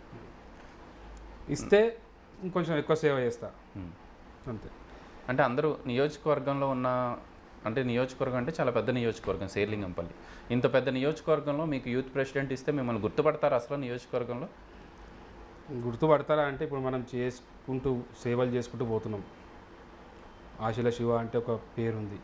ఇస్తే ఇంకొంచెం ఎక్కువ సేవ చేస్తా ఉమ్. అంతే అంటే అందరూ నియోజకవర్గంలో ఉన్న అంటే నియోజకవర్గం అంటే చాలా పెద్ద నియోజకవర్గం శేర్లింగంపల్లి ఇంత పెద్ద నియోజకవర్గంలో మీకు యూత్ ప్రెసిడెంట్ ఇస్తే మిమ్మల్ని గుర్తుపడతారు అసలు నియోజకవర్గంలో గుర్తుపడతారా అంటే ఇప్పుడు మనం చేసుకుంటూ సేవలు చేసుకుంటూ పోతున్నాం ఆశల శివ అంటే ఒక పేరుంది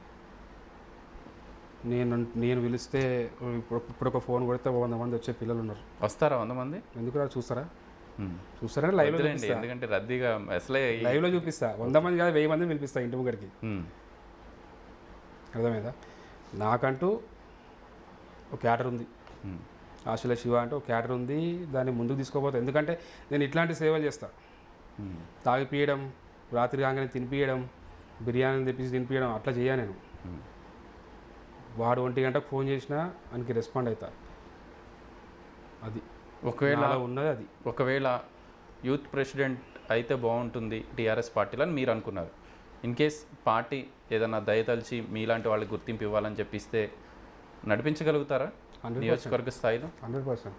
నేను నేను పిలిస్తే ఇప్పుడు ఇప్పుడు ఒక ఫోన్ కొడితే ఒక వంద మంది వచ్చే పిల్లలు ఉన్నారు వస్తారా వంద మంది ఎందుకు రా చూస్తారా ఉమ్. చూస్తారా లైవ్లో వద్దులేండి చూపిస్తా ఎందుకంటే రద్దీగా అసలే ఈ- లైవ్లో చూపిస్తా వంద మంది కాదు వెయ్యి మందిని పిలిపిస్తా ఇంటి ముగ్గడికి ఉమ్. అర్థమైందా నాకంటూ ఒక క్యాటర్ ఉంది ఉమ్. ఆశల శివ అంటే ఒక క్యాటర్ ఉంది దాన్ని ముందుకు తీసుకోపోతా ఎందుకంటే నేను ఇట్లాంటి సేవలు చేస్తా ఉమ్. తాగిపియడం రాత్రి కాగానే తినిపియడం బిర్యానీ తెప్పించి తినిపియడం అట్లా చేయ నేను ఉమ్. వాడు ఒంటి గంటకు ఫోన్ చేసినా ఆయనకి రెస్పాండ్ అవుతా అది ఒకవేళ నాలో ఉన్నది అది ఒకవేళ యూత్ ప్రెసిడెంట్ అయితే బాగుంటుంది టీఆర్ఎస్ పార్టీలో అని మీరు అనుకున్నారు ఇన్ కేస్ పార్టీ ఏదైనా దయతలిచి మీలాంటి వాళ్ళకి గుర్తింపు ఇవ్వాలని చెప్పిస్తే నడిపించగలుగుతారా హండ్రెడ్ నియోజకవర్గ స్థాయిలో హండ్రెడ్ పర్సెంట్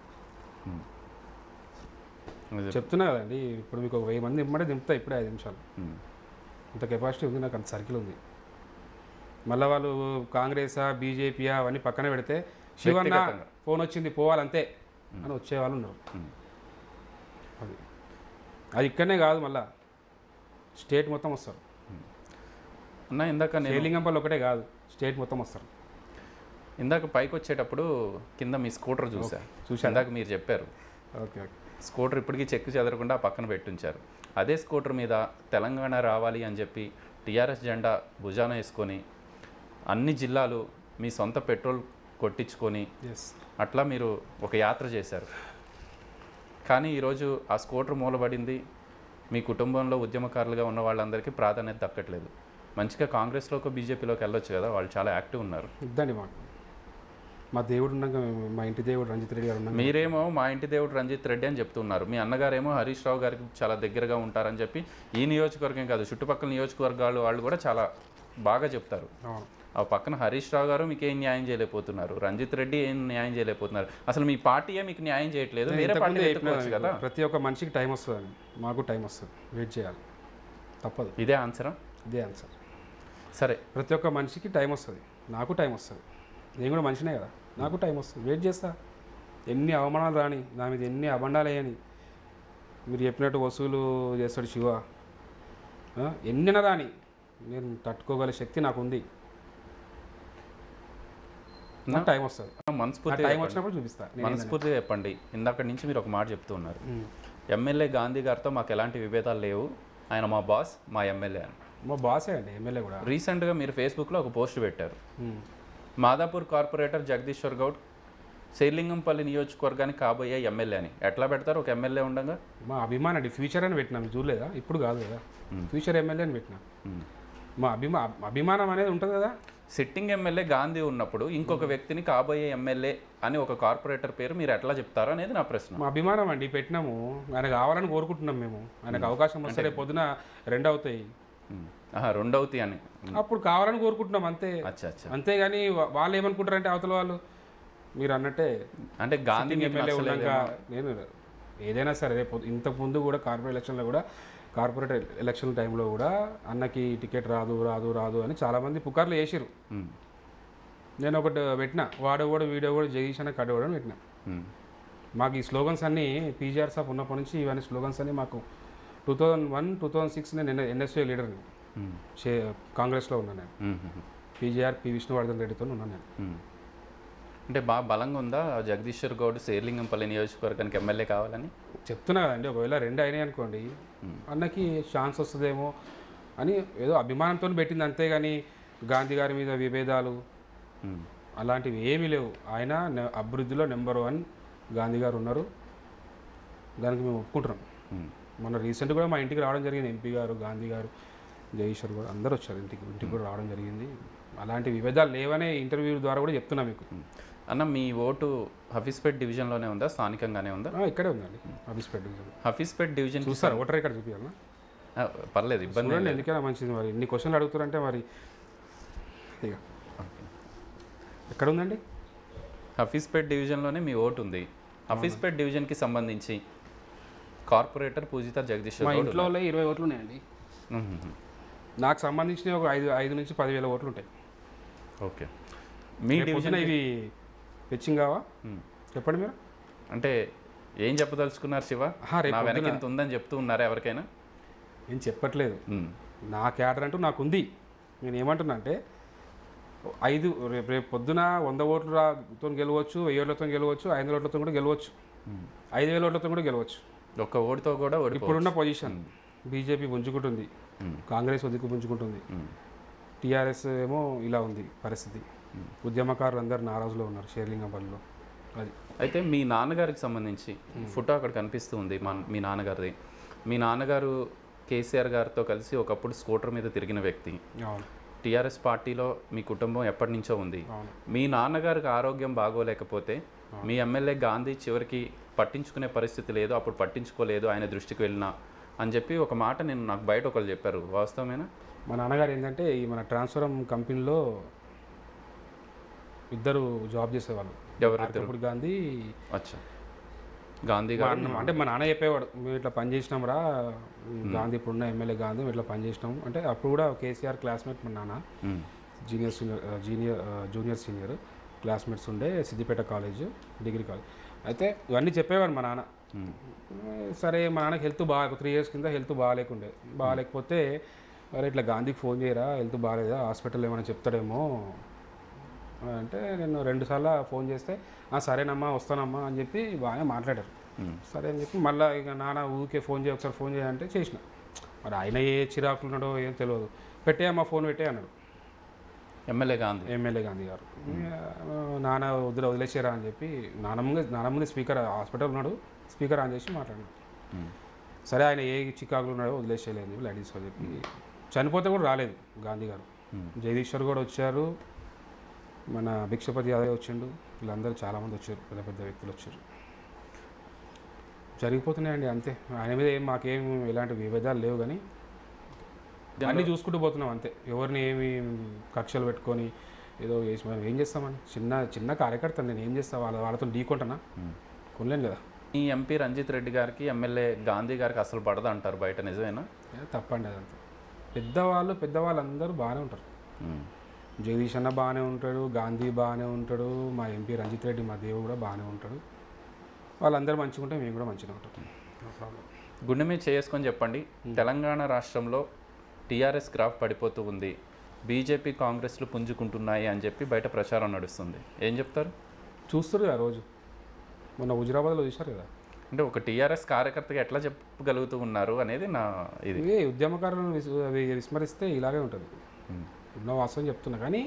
నిజం. చెప్తున్నా కదండి ఇప్పుడు మీకు ఒక వెయ్యి మంది ఇమ్మడే దింపుతా ఇప్పుడే ఐదు నిమిషాలు ఉమ్. అంత కెపాసిటీ ఉంది నాకు అంత సర్కిల్ ఉంది మళ్ళీ వాళ్ళు కాంగ్రెసా బీజేపీయా అవన్నీ పక్కన పెడితే శివన్న వ్యక్తిగతంగా. ఫోన్ వచ్చింది పోవాలంతే అని వచ్చే వాళ్ళు ఉన్నారు ఉమ్. అది అది ఇక్కడనే కాదు మళ్ళా స్టేట్ మొత్తం వస్తారు అన్న ఇందాక నేను శ్రీలింగంపల్లి ఒకటే కాదు స్టేట్ మొత్తం వస్తారు ఇందాక పైకి వచ్చేటప్పుడు కింద మీ స్కూటర్ చూసా చూశారా? ఇందాక మీరు చెప్పారు ఓకే ఓకే స్కూటర్ ఇప్పటికీ చెక్కు చెదరకుండా ఆ పక్కన పెట్టుంచారు అదే స్కూటర్ మీద తెలంగాణ రావాలి అని చెప్పి టీఆర్ఎస్ జెండా భుజాన వేసుకొని అన్ని జిల్లాలు మీ సొంత పెట్రోల్ కొట్టించుకొని ఎస్ అట్లా మీరు ఒక యాత్ర చేశారు కానీ ఈరోజు ఆ స్కూటర్ మూలబడింది మీ కుటుంబంలో ఉద్యమకారులుగా ఉన్న వాళ్ళందరికీ ప్రాధాన్యత దక్కట్లేదు మంచిగా కాంగ్రెస్లోకి బీజేపీలోకి వెళ్ళొచ్చు కదా వాళ్ళు చాలా యాక్టివ్ ఉన్నారు ఇద్దండి మాకు మా దేవుడు ఉన్నాక మేము- మా ఇంటి దేవుడు రంజిత్ రెడ్డి గారు ఉన్నాక మీరేమో మా ఇంటి దేవుడు రంజిత్ రెడ్డి అని చెప్తున్నారు మీ అన్నగారేమో హరీష్ రావు గారికి చాలా దగ్గరగా ఉంటారని చెప్పి ఈ నియోజకవర్గం కాదు చుట్టుపక్కల నియోజకవర్గాలు వాళ్ళు కూడా చాలా బాగా చెప్తారు అవును ఆ పక్కన హరీష్ రావు గారు మీకు ఏం న్యాయం చేయలేకపోతున్నారు రంజిత్ రెడ్డి ఏం న్యాయం చేయలేకపోతున్నారు అసలు మీ పార్టీయే మీకు న్యాయం చేయట్లేదు నేను వేరే ఇంతకుముందే పార్టీ చెప్పినా ఎత్తుకోవచ్చు కదా మీకు, ప్రతి ఒక్క మనిషికి టైం వస్తుంది మాకు టైం వస్తుంది వెయిట్ చేయాలి తప్పదు ఇదే ఆన్సరా ఇదే ఆన్సర్ సరే ప్రతి ఒక్క మనిషికి టైం వస్తుంది నాకు టైం వస్తుంది నేను కూడా మనిషినే కదా నాకు టైం వస్తుంది వెయిట్ చేస్తా ఎన్ని అవమానాలు రాని నా మీద ఎన్ని అబండాలు వేయని మీరు చెప్పినట్టు వసూలు చేస్తాడు శివ ఆ, ఎన్నైనా రాని నేను తట్టుకోగల శక్తి నాకు ఉంది నా- టైం వస్తుంది ఆ మనస్ఫూర్తిగా టైం వచ్చినప్పుడు చూపిస్తా నేను మనస్ఫూర్తిగా చెప్పండి ఇందాక నుంచి మీరు ఒక మాట చెప్తూ ఉన్నారు ఉమ్. ఎమ్మెల్యే గాంధీ గారితో మాకు ఎలాంటి విభేదాలు లేవు ఆయన మా బాస్ మా ఎమ్మెల్యే అని మా బాసే అండి ఎమ్మెల్యే కూడా రీసెంట్గా మీరు ఫేస్బుక్లో ఒక పోస్ట్ పెట్టారు ఉమ్. మాదాపూర్ కార్పొరేటర్ జగదీశ్వర్ గౌడ్ శ్రీలింగంపల్లి నియోజకవర్గానికి కాబోయే ఎమ్మెల్యే అని ఎట్లా పెడతారు ఒక ఎమ్మెల్యే ఉండగా మా అభిమానం అండి ఫ్యూచర్ అని పెట్టినాం చూడలేదా ఇప్పుడు కాదు కదా ఫ్యూచర్ ఎమ్మెల్యే అని పెట్టినా మ్మ్. మా అభిమా అభిమానం అనేది ఉంటుంది కదా సిట్టింగ్ ఎమ్మెల్యే గాంధీ ఉన్నప్పుడు ఇంకొక వ్యక్తిని కాబోయే ఎమ్మెల్యే అని ఒక కార్పొరేటర్ పేరు మీరు ఎట్లా చెప్తారు అనేది నా ప్రశ్న మా అభిమానం అండి పెట్టినాము ఆయన కావాలని కోరుకుంటున్నాం మేము ఆయనకు అవకాశం వస్తే రేపు పొద్దున రెండు అవుతాయి మ్మ్. ఆహా, రెండవది అని అప్పుడు కావాలని కోరుకుంటున్నాం అంతే అచ్చా అచ్చా అంతేగాని వా- వాళ్ళు ఏమనుకుంటారంటే అవతల వాళ్ళు మీరు అన్నట్టే అంటే గాంధీ మీకు ఎమ్మెల్యే నచ్చలేదేమో. ఉన్నాక నేను ఏదైనా సరే రేపు ఇంతకు ముందు కూడా కార్పొరేట్ ఎలక్షన్లో కూడా కార్పొరేట్ ఎలక్షన్ టైంలో కూడా అన్నకి టికెట్ రాదు రాదు రాదు అని చాలామంది పుకార్లు వేసిరు మ్మ్. నేను ఒకటి పెట్టిన వాడు కూడా వీడియో కూడా జగదీష్ అన్న కడ్డ కూడా పెట్టిన మ్మ్. మాకు ఈ స్లోగన్స్ అన్నీ పీజీఆర్ సాఫ్ ఉన్నప్పటి నుంచి ఇవన్నీ స్లోగన్స్ అన్నీ మాకు two thousand one two thousand six నేను ఎన్ఎస్ఏ లీడర్ని మ్మ్. చే కాంగ్రెస్లో ఉన్నాను నేను మ్మ్. మ్మ్. పీజీఆర్ పి విష్ణువర్ధన్ రెడ్డితో ఉన్నాను నేను మ్మ్. అంటే బాగా బలంగా ఉందా జగదీశ్వర్ గౌడ్ శేర్లింగంపల్లి నియోజకవర్గానికి ఎమ్మెల్యే కావాలని చెప్తున్నా కదండి ఒకవేళ రెండు అయినాయి అనుకోండి అన్నకి ఛాన్స్ వస్తుందేమో అని ఏదో అభిమానంతో పెట్టింది అంతేగాని గాంధీ గారి మీద విభేదాలు మ్మ్. అలాంటివి ఏమీ లేవు ఆయన నె- అభివృద్ధిలో నెంబర్ వన్ గాంధీ గారు ఉన్నారు దానికి మేము ఒప్పుకుంటున్నాం మ్మ్. మొన్న రీసెంట్ కూడా మా ఇంటికి రావడం జరిగింది ఎంపీ గారు గాంధీ గారు జగదీశ్వర్ కూడా అందరూ వచ్చారు ఇంటికి ఇంటికి కూడా రావడం జరిగింది అలాంటి విభేదాలు లేవనే ఇంటర్వ్యూ ద్వారా కూడా చెప్తున్నా మీకు అన్న మీ ఓటు హఫీస్పేట్ డివిజన్లోనే ఉందా స్థానికంగానే ఉందా ఆ, ఇక్కడే ఉందండి అభిస్పేట్ డివిజన్ హఫీస్పేట్ డివిజన్ చూస్తారు ఓటర్ ఇక్కడ చూపించాలన్నా పర్లేదు ఇబ్బంది ఏం చూడండి లేదు. ఎందుకైనా మంచిది మరి ఇన్ని క్వశ్చన్లు అడుగుతారంటే మరి ఇక ఎక్కడ ఉందండి హఫీస్పేట్ డివిజన్లోనే మీ ఓటు ఉంది హఫీస్పేట్ డివిజన్కి సంబంధించి కార్పొరేటర్ పూజిత జగదీశ్వర్ మా గౌడ్ ఇంట్లో వాళ్ళే ఇరవై ఓట్లు ఉన్నాయండి మ్మ్. మ్మ్. నాకు సంబంధించిన ఒక ఐదు ఐదు నుంచి పదివేల ఓట్లు ఉంటాయి ఓకే మీ రేపు డివిజన్ పొద్దున ఇవి ఫెచ్చింగ్ కావా మ్మ్. చెప్పండి మీరు అంటే ఏం చెప్పదలుచుకున్నారు శివ ఆహా, రేపు నా వెనక పొద్దున- ఇంత ఉందని చెప్తూ ఉన్నారా ఎవరికైనా నేను చెప్పట్లేదు మ్మ్. నా క్యాడర్ అంటూ నాకు ఉంది నేను ఏమంటున్నా అంటే ఐదు రేపు రేపు పొద్దున వంద ఓట్లతో గెలవచ్చు వెయ్యి ఓట్లతో గెలవచ్చు ఐదు వందల ఓట్లతో కూడా గెలవచ్చు మ్మ్. ఐదు వేల ఓట్లతో కూడా గెలవచ్చు ఒక్క ఓటుతో కూడా ఓడిపో ఇప్పుడున్న పొజిషన్ బీజేపీ పుంజుకుంటుంది మ్మ్. కాంగ్రెస్ ఒదిక్కు పుంజుకుంటుంది మ్మ్. టీఆర్ఎస్ ఏమో ఇలా ఉంది పరిస్థితి ఉద్యమకారులు అందరు నారాజులో ఉన్నారు షేర్లింగంపల్లిలో అది అయితే మీ నాన్నగారికి సంబంధించి ఫోటో అక్కడ కనిపిస్తూ ఉంది మా మీ నాన్నగారిది మీ నాన్నగారు కేసీఆర్ గారితో కలిసి ఒకప్పుడు స్కూటర్ మీద తిరిగిన వ్యక్తి అవును టీఆర్ఎస్ పార్టీలో మీ కుటుంబం ఎప్పటి నుంచో ఉంది అవును మీ నాన్నగారికి ఆరోగ్యం బాగోలేకపోతే మీ ఎమ్మెల్యే గాంధీ చివరికి పట్టించుకునే పరిస్థితి లేదు అప్పుడు పట్టించుకోలేదు ఆయన దృష్టికి వెళ్ళినా అని చెప్పి ఒక మాట నేను నాకు బయట ఒకరు చెప్పారు వాస్తవమేనా మా నాన్నగారు ఏంటంటే ఈ మన ట్రాన్స్ఫరం కంపెనీలో ఇద్దరు జాబ్ చేసేవాళ్ళు ఎవరిద్దరు అప్పుడు గాంధీ అచ్చా గాంధీ మా గారు అన్న అంటే మా నాన్న చెప్పేవాడు మేము ఇట్లా పని చేసినాం రా గాంధీ ఇప్పుడున్న ఎమ్మెల్యే గాంధీ మేము ఇట్లా పని చేసినాం అంటే అప్పుడు కూడా కేసీఆర్ క్లాస్మేట్ మా నాన్న మ్మ్. Junior senior junior junior senior classmates ఉండే సిద్దిపేట కాలేజ్ డిగ్రీ కాలేజ్ అయితే ఇవన్నీ చెప్పేవాడు మా నాన్న మ్మ్. సరే మా నాన్నకి హెల్త్ బాగా త్రీ ఇయర్స్ కింద హెల్త్ బాగాలేకుండే బాగాలేకపోతే అరే ఇట్లా గాంధీకి ఫోన్ చేయరా హెల్త్ బాగాలేదా హాస్పిటల్ ఏమైనా చెప్తాడేమో అంటే నేను రెండుసార్లు ఫోన్ చేస్తే "ఆ, సరేనమ్మా వస్తానమ్మా అని చెప్పి బాగానే మాట్లాడారు మ్మ్. సరే అని చెప్పి మళ్ళీ ఇక నాన్న ఊరికే ఫోన్ చేయ ఒకసారి ఫోన్ చేయంటే చేసిన మరి ఆయన ఏ చిరాకులు ఉన్నాడో ఏం తెలియదు పెట్టేయమ్మా ఫోన్ పెట్టే అన్నాడు ఎమ్మెల్యే గాంధీ ఎమ్మెల్యే గాంధీ గారు నాన్న వదిలే వదిలేసారా అని చెప్పి నానమ్మ నానమ్మ స్పీకర్ హాస్పిటల్ ఉన్నాడు స్పీకర్ ఆన్ చేసి మాట్లాడాడు మ్మ్. సరే ఆయన ఏ చికాకులు ఉన్నాడో వదిలేసేయలేదు అని చెప్పి లేడీస్ అని చెప్పి చనిపోతే కూడా రాలేదు గాంధీ గారు Hmm. జగదీశ్వర్ కూడా వచ్చారు మన భిక్షపతి యాదవ్ వచ్చిండు వీళ్ళందరూ చాలామంది వచ్చారు పెద్ద పెద్ద వ్యక్తులు వచ్చారు జరిగిపోతున్నాయండి అంతే ఆయన మీద ఏం మాకేం ఎలాంటి విభేదాలు లేవు కానీ అన్నీ చూసుకుంటూ పోతున్నాం అంతే ఎవరిని ఏమి కక్షలు పెట్టుకొని ఏదో చేసి మనం ఏం చేస్తామని చిన్న చిన్న కార్యకర్త నేను ఏం చేస్తా వాళ్ళ వాళ్ళతో ఢీకొంటానా మ్మ్. కొనలేను కదా ఈ ఎంపీ రంజిత్ రెడ్డి గారికి ఎమ్మెల్యే గాంధీ గారికి అసలు పడదు అంటారు బయట నిజమేనా ఏ తప్పండి అదంతా పెద్దవాళ్ళు పెద్దవాళ్ళు అందరూ బాగానే ఉంటారు మ్మ్. జగదీష్ అన్న బాగానే ఉంటాడు గాంధీ బాగానే ఉంటాడు మా ఎంపీ రంజిత్ రెడ్డి మా దేవుడు కూడా బాగానే ఉంటాడు వాళ్ళందరూ మంచిగా ఉంటే మేము కూడా మంచిగా ఉంటాం No problem. గుండె మీద చేసుకొని చెప్పండి తెలంగాణ రాష్ట్రంలో టీఆర్ఎస్ గ్రాఫ్ పడిపోతూ ఉంది బీజేపీ కాంగ్రెస్లు పుంజుకుంటున్నాయి అని చెప్పి బయట ప్రచారం నడుస్తుంది ఏం చెప్తారు చూస్తారు కదా రోజు మొన్న హుజరాబాద్లో చూశారు కదా అంటే ఒక టీఆర్ఎస్ కార్యకర్తగా ఎట్లా చెప్పగలుగుతూ ఉన్నారు అనేది నా ఇది ఇవే ఉద్యమకారులను విస్- అవి విస్మరిస్తే ఇలాగే ఉంటుంది ఉమ్, ఉన్న వాస్తవం చెప్తున్నా కానీ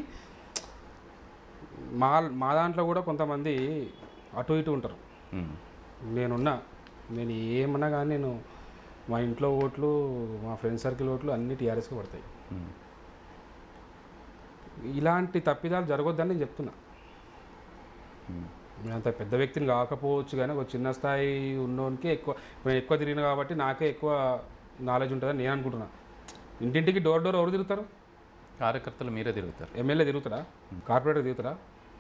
మా మా దాంట్లో కూడా కొంతమంది అటు ఇటు ఉంటారు ఉమ్, నేనున్నా నేను ఏమన్నా కానీ నేను మా ఇంట్లో ఓట్లు మా ఫ్రెండ్ సర్కిల్ ఓట్లు అన్ని టీఆర్ఎస్కి పడతాయి ఉమ్, ఇలాంటి తప్పిదాలు జరగొద్దని నేను చెప్తున్నా ఉమ్, నేను అంత పెద్ద వ్యక్తిని కాకపోవచ్చు కానీ ఒక చిన్న స్థాయి ఉన్నోనికి ఎక్కువ ఇప్పుడు నేను ఎక్కువ తిరిగిన కాబట్టి నాకే ఎక్కువ నాలెడ్జ్ ఉంటుందని నేను అనుకుంటున్నా ఇంటింటికి డోర్ డోర్ ఎవరు తిరుగుతారు కార్యకర్తలు మీరే తిరుగుతారు ఎమ్మెల్యే తిరుగుతారా కార్పొరేటర్ తిరుగుతారా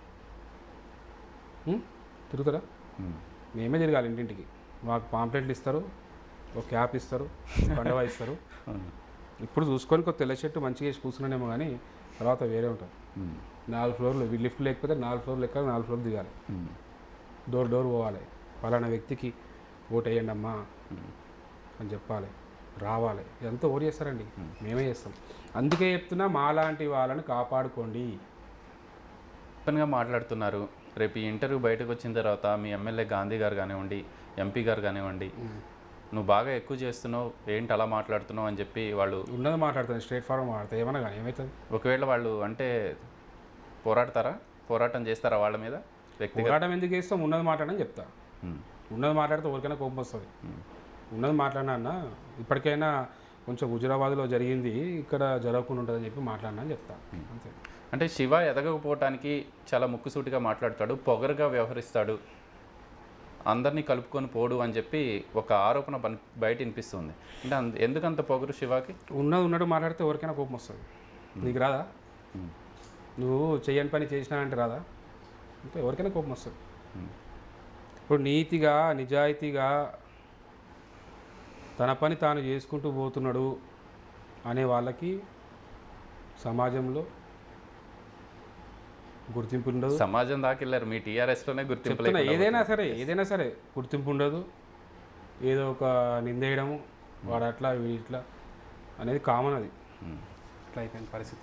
ఉం? తిరుగుతారా ఉమ్, మేమే తిరగాలి ఇంటింటికి మాకు పాంప్లెట్లు ఇస్తారు ఒక క్యాప్ ఇస్తారు కండవా ఇస్తారు అవును. ఇప్పుడు చూసుకొని కొద్ది తెల్ల చెట్టు మంచిగా వేసి కూర్చున్నానేమో కానీ తర్వాత వేరే ఉంటుంది ఉమ్, నాలుగు ఫ్లోర్లు లిఫ్ట్ లేకపోతే నాలుగు ఫ్లోర్లు ఎక్కాలి నాలుగు ఫ్లోర్లు దిగాలి ఉమ్, డోర్ డోర్ పోవాలి పలానా వ్యక్తికి ఓటు వేయండి అమ్మా ఉమ్. అని చెప్పాలి రావాలి ఇదంతా ఓరు చేస్తారండి మేమే చేస్తాం అందుకే చెప్తున్నా మాలాంటి వాళ్ళని కాపాడుకోండి ఓపెన్గా మాట్లాడుతున్నారు రేపు ఈ ఇంటర్వ్యూ బయటకు వచ్చిన తర్వాత మీ ఎమ్మెల్యే గాంధీ గారు కానివ్వండి ఎంపీ గారు కానివ్వండి నువ్వు బాగా ఎక్కువ చేస్తున్నావు ఏంటి అలా మాట్లాడుతున్నావు అని చెప్పి వాళ్ళు ఉన్నది మాట్లాడుతాను స్ట్రేట్ ఫార్వర్డ్ మాట్లాడతాను ఏమన్నా కానీ ఏమవుతుంది ఒకవేళ వాళ్ళు అంటే పోరాడతారా పోరాటం చేస్తారా వాళ్ళ మీద వ్యక్తిగత పోరాటం ఎందుకు చేస్తాం ఉన్నది మాట్లాడని చెప్తా ఉమ్, ఉన్నది మాట్లాడితే ఎవరికైనా కోపం వస్తుంది ఉమ్, ఉన్నది మాట్లాడినా అన్న ఇప్పటికైనా కొంచెం హుజురాబాద్లో జరిగింది ఇక్కడ జరగకుండా ఉంటుందని చెప్పి మాట్లాడినా అని చెప్తా అంతే అంటే శివ ఎదగకపోవటానికి చాలా ముక్కుసూటిగా మాట్లాడతాడు పొగరుగా వ్యవహరిస్తాడు అందరినీ కలుపుకొని పోడు అని చెప్పి ఒక ఆరోపణ బన్- బయట వినిపిస్తుంది అంటే అంత- ఎందుకంత పొగరు శివాకి ఉన్నది ఉన్నట్టు మాట్లాడితే ఎవరికైనా కోపం వస్తుంది నీకు రాదా ఉమ్, నువ్వు చెయ్యని పని చేసినానంటే రాదా అంటే ఎవరికైనా కోపం వస్తుంది ఉమ్, ఇప్పుడు నీతిగా నిజాయితీగా తన పని తాను చేసుకుంటూ పోతున్నాడు అనే వాళ్ళకి సమాజంలో గుర్తింపు ఉండదు సమాజం దాకా వెళ్ళారు మీ టీఆర్ఎస్లోనే గుర్తింపు చెప్తున్నా లేకుండా ఏదైనా సరే ఏదైనా సరే గుర్తింపు ఉండదు ఏదో ఒక నిందేయడము వాడు అట్లా వీడు ఇట్లా అనేది కామన్ అది ఉమ్. అట్లా అయిపోయింది పరిస్థితి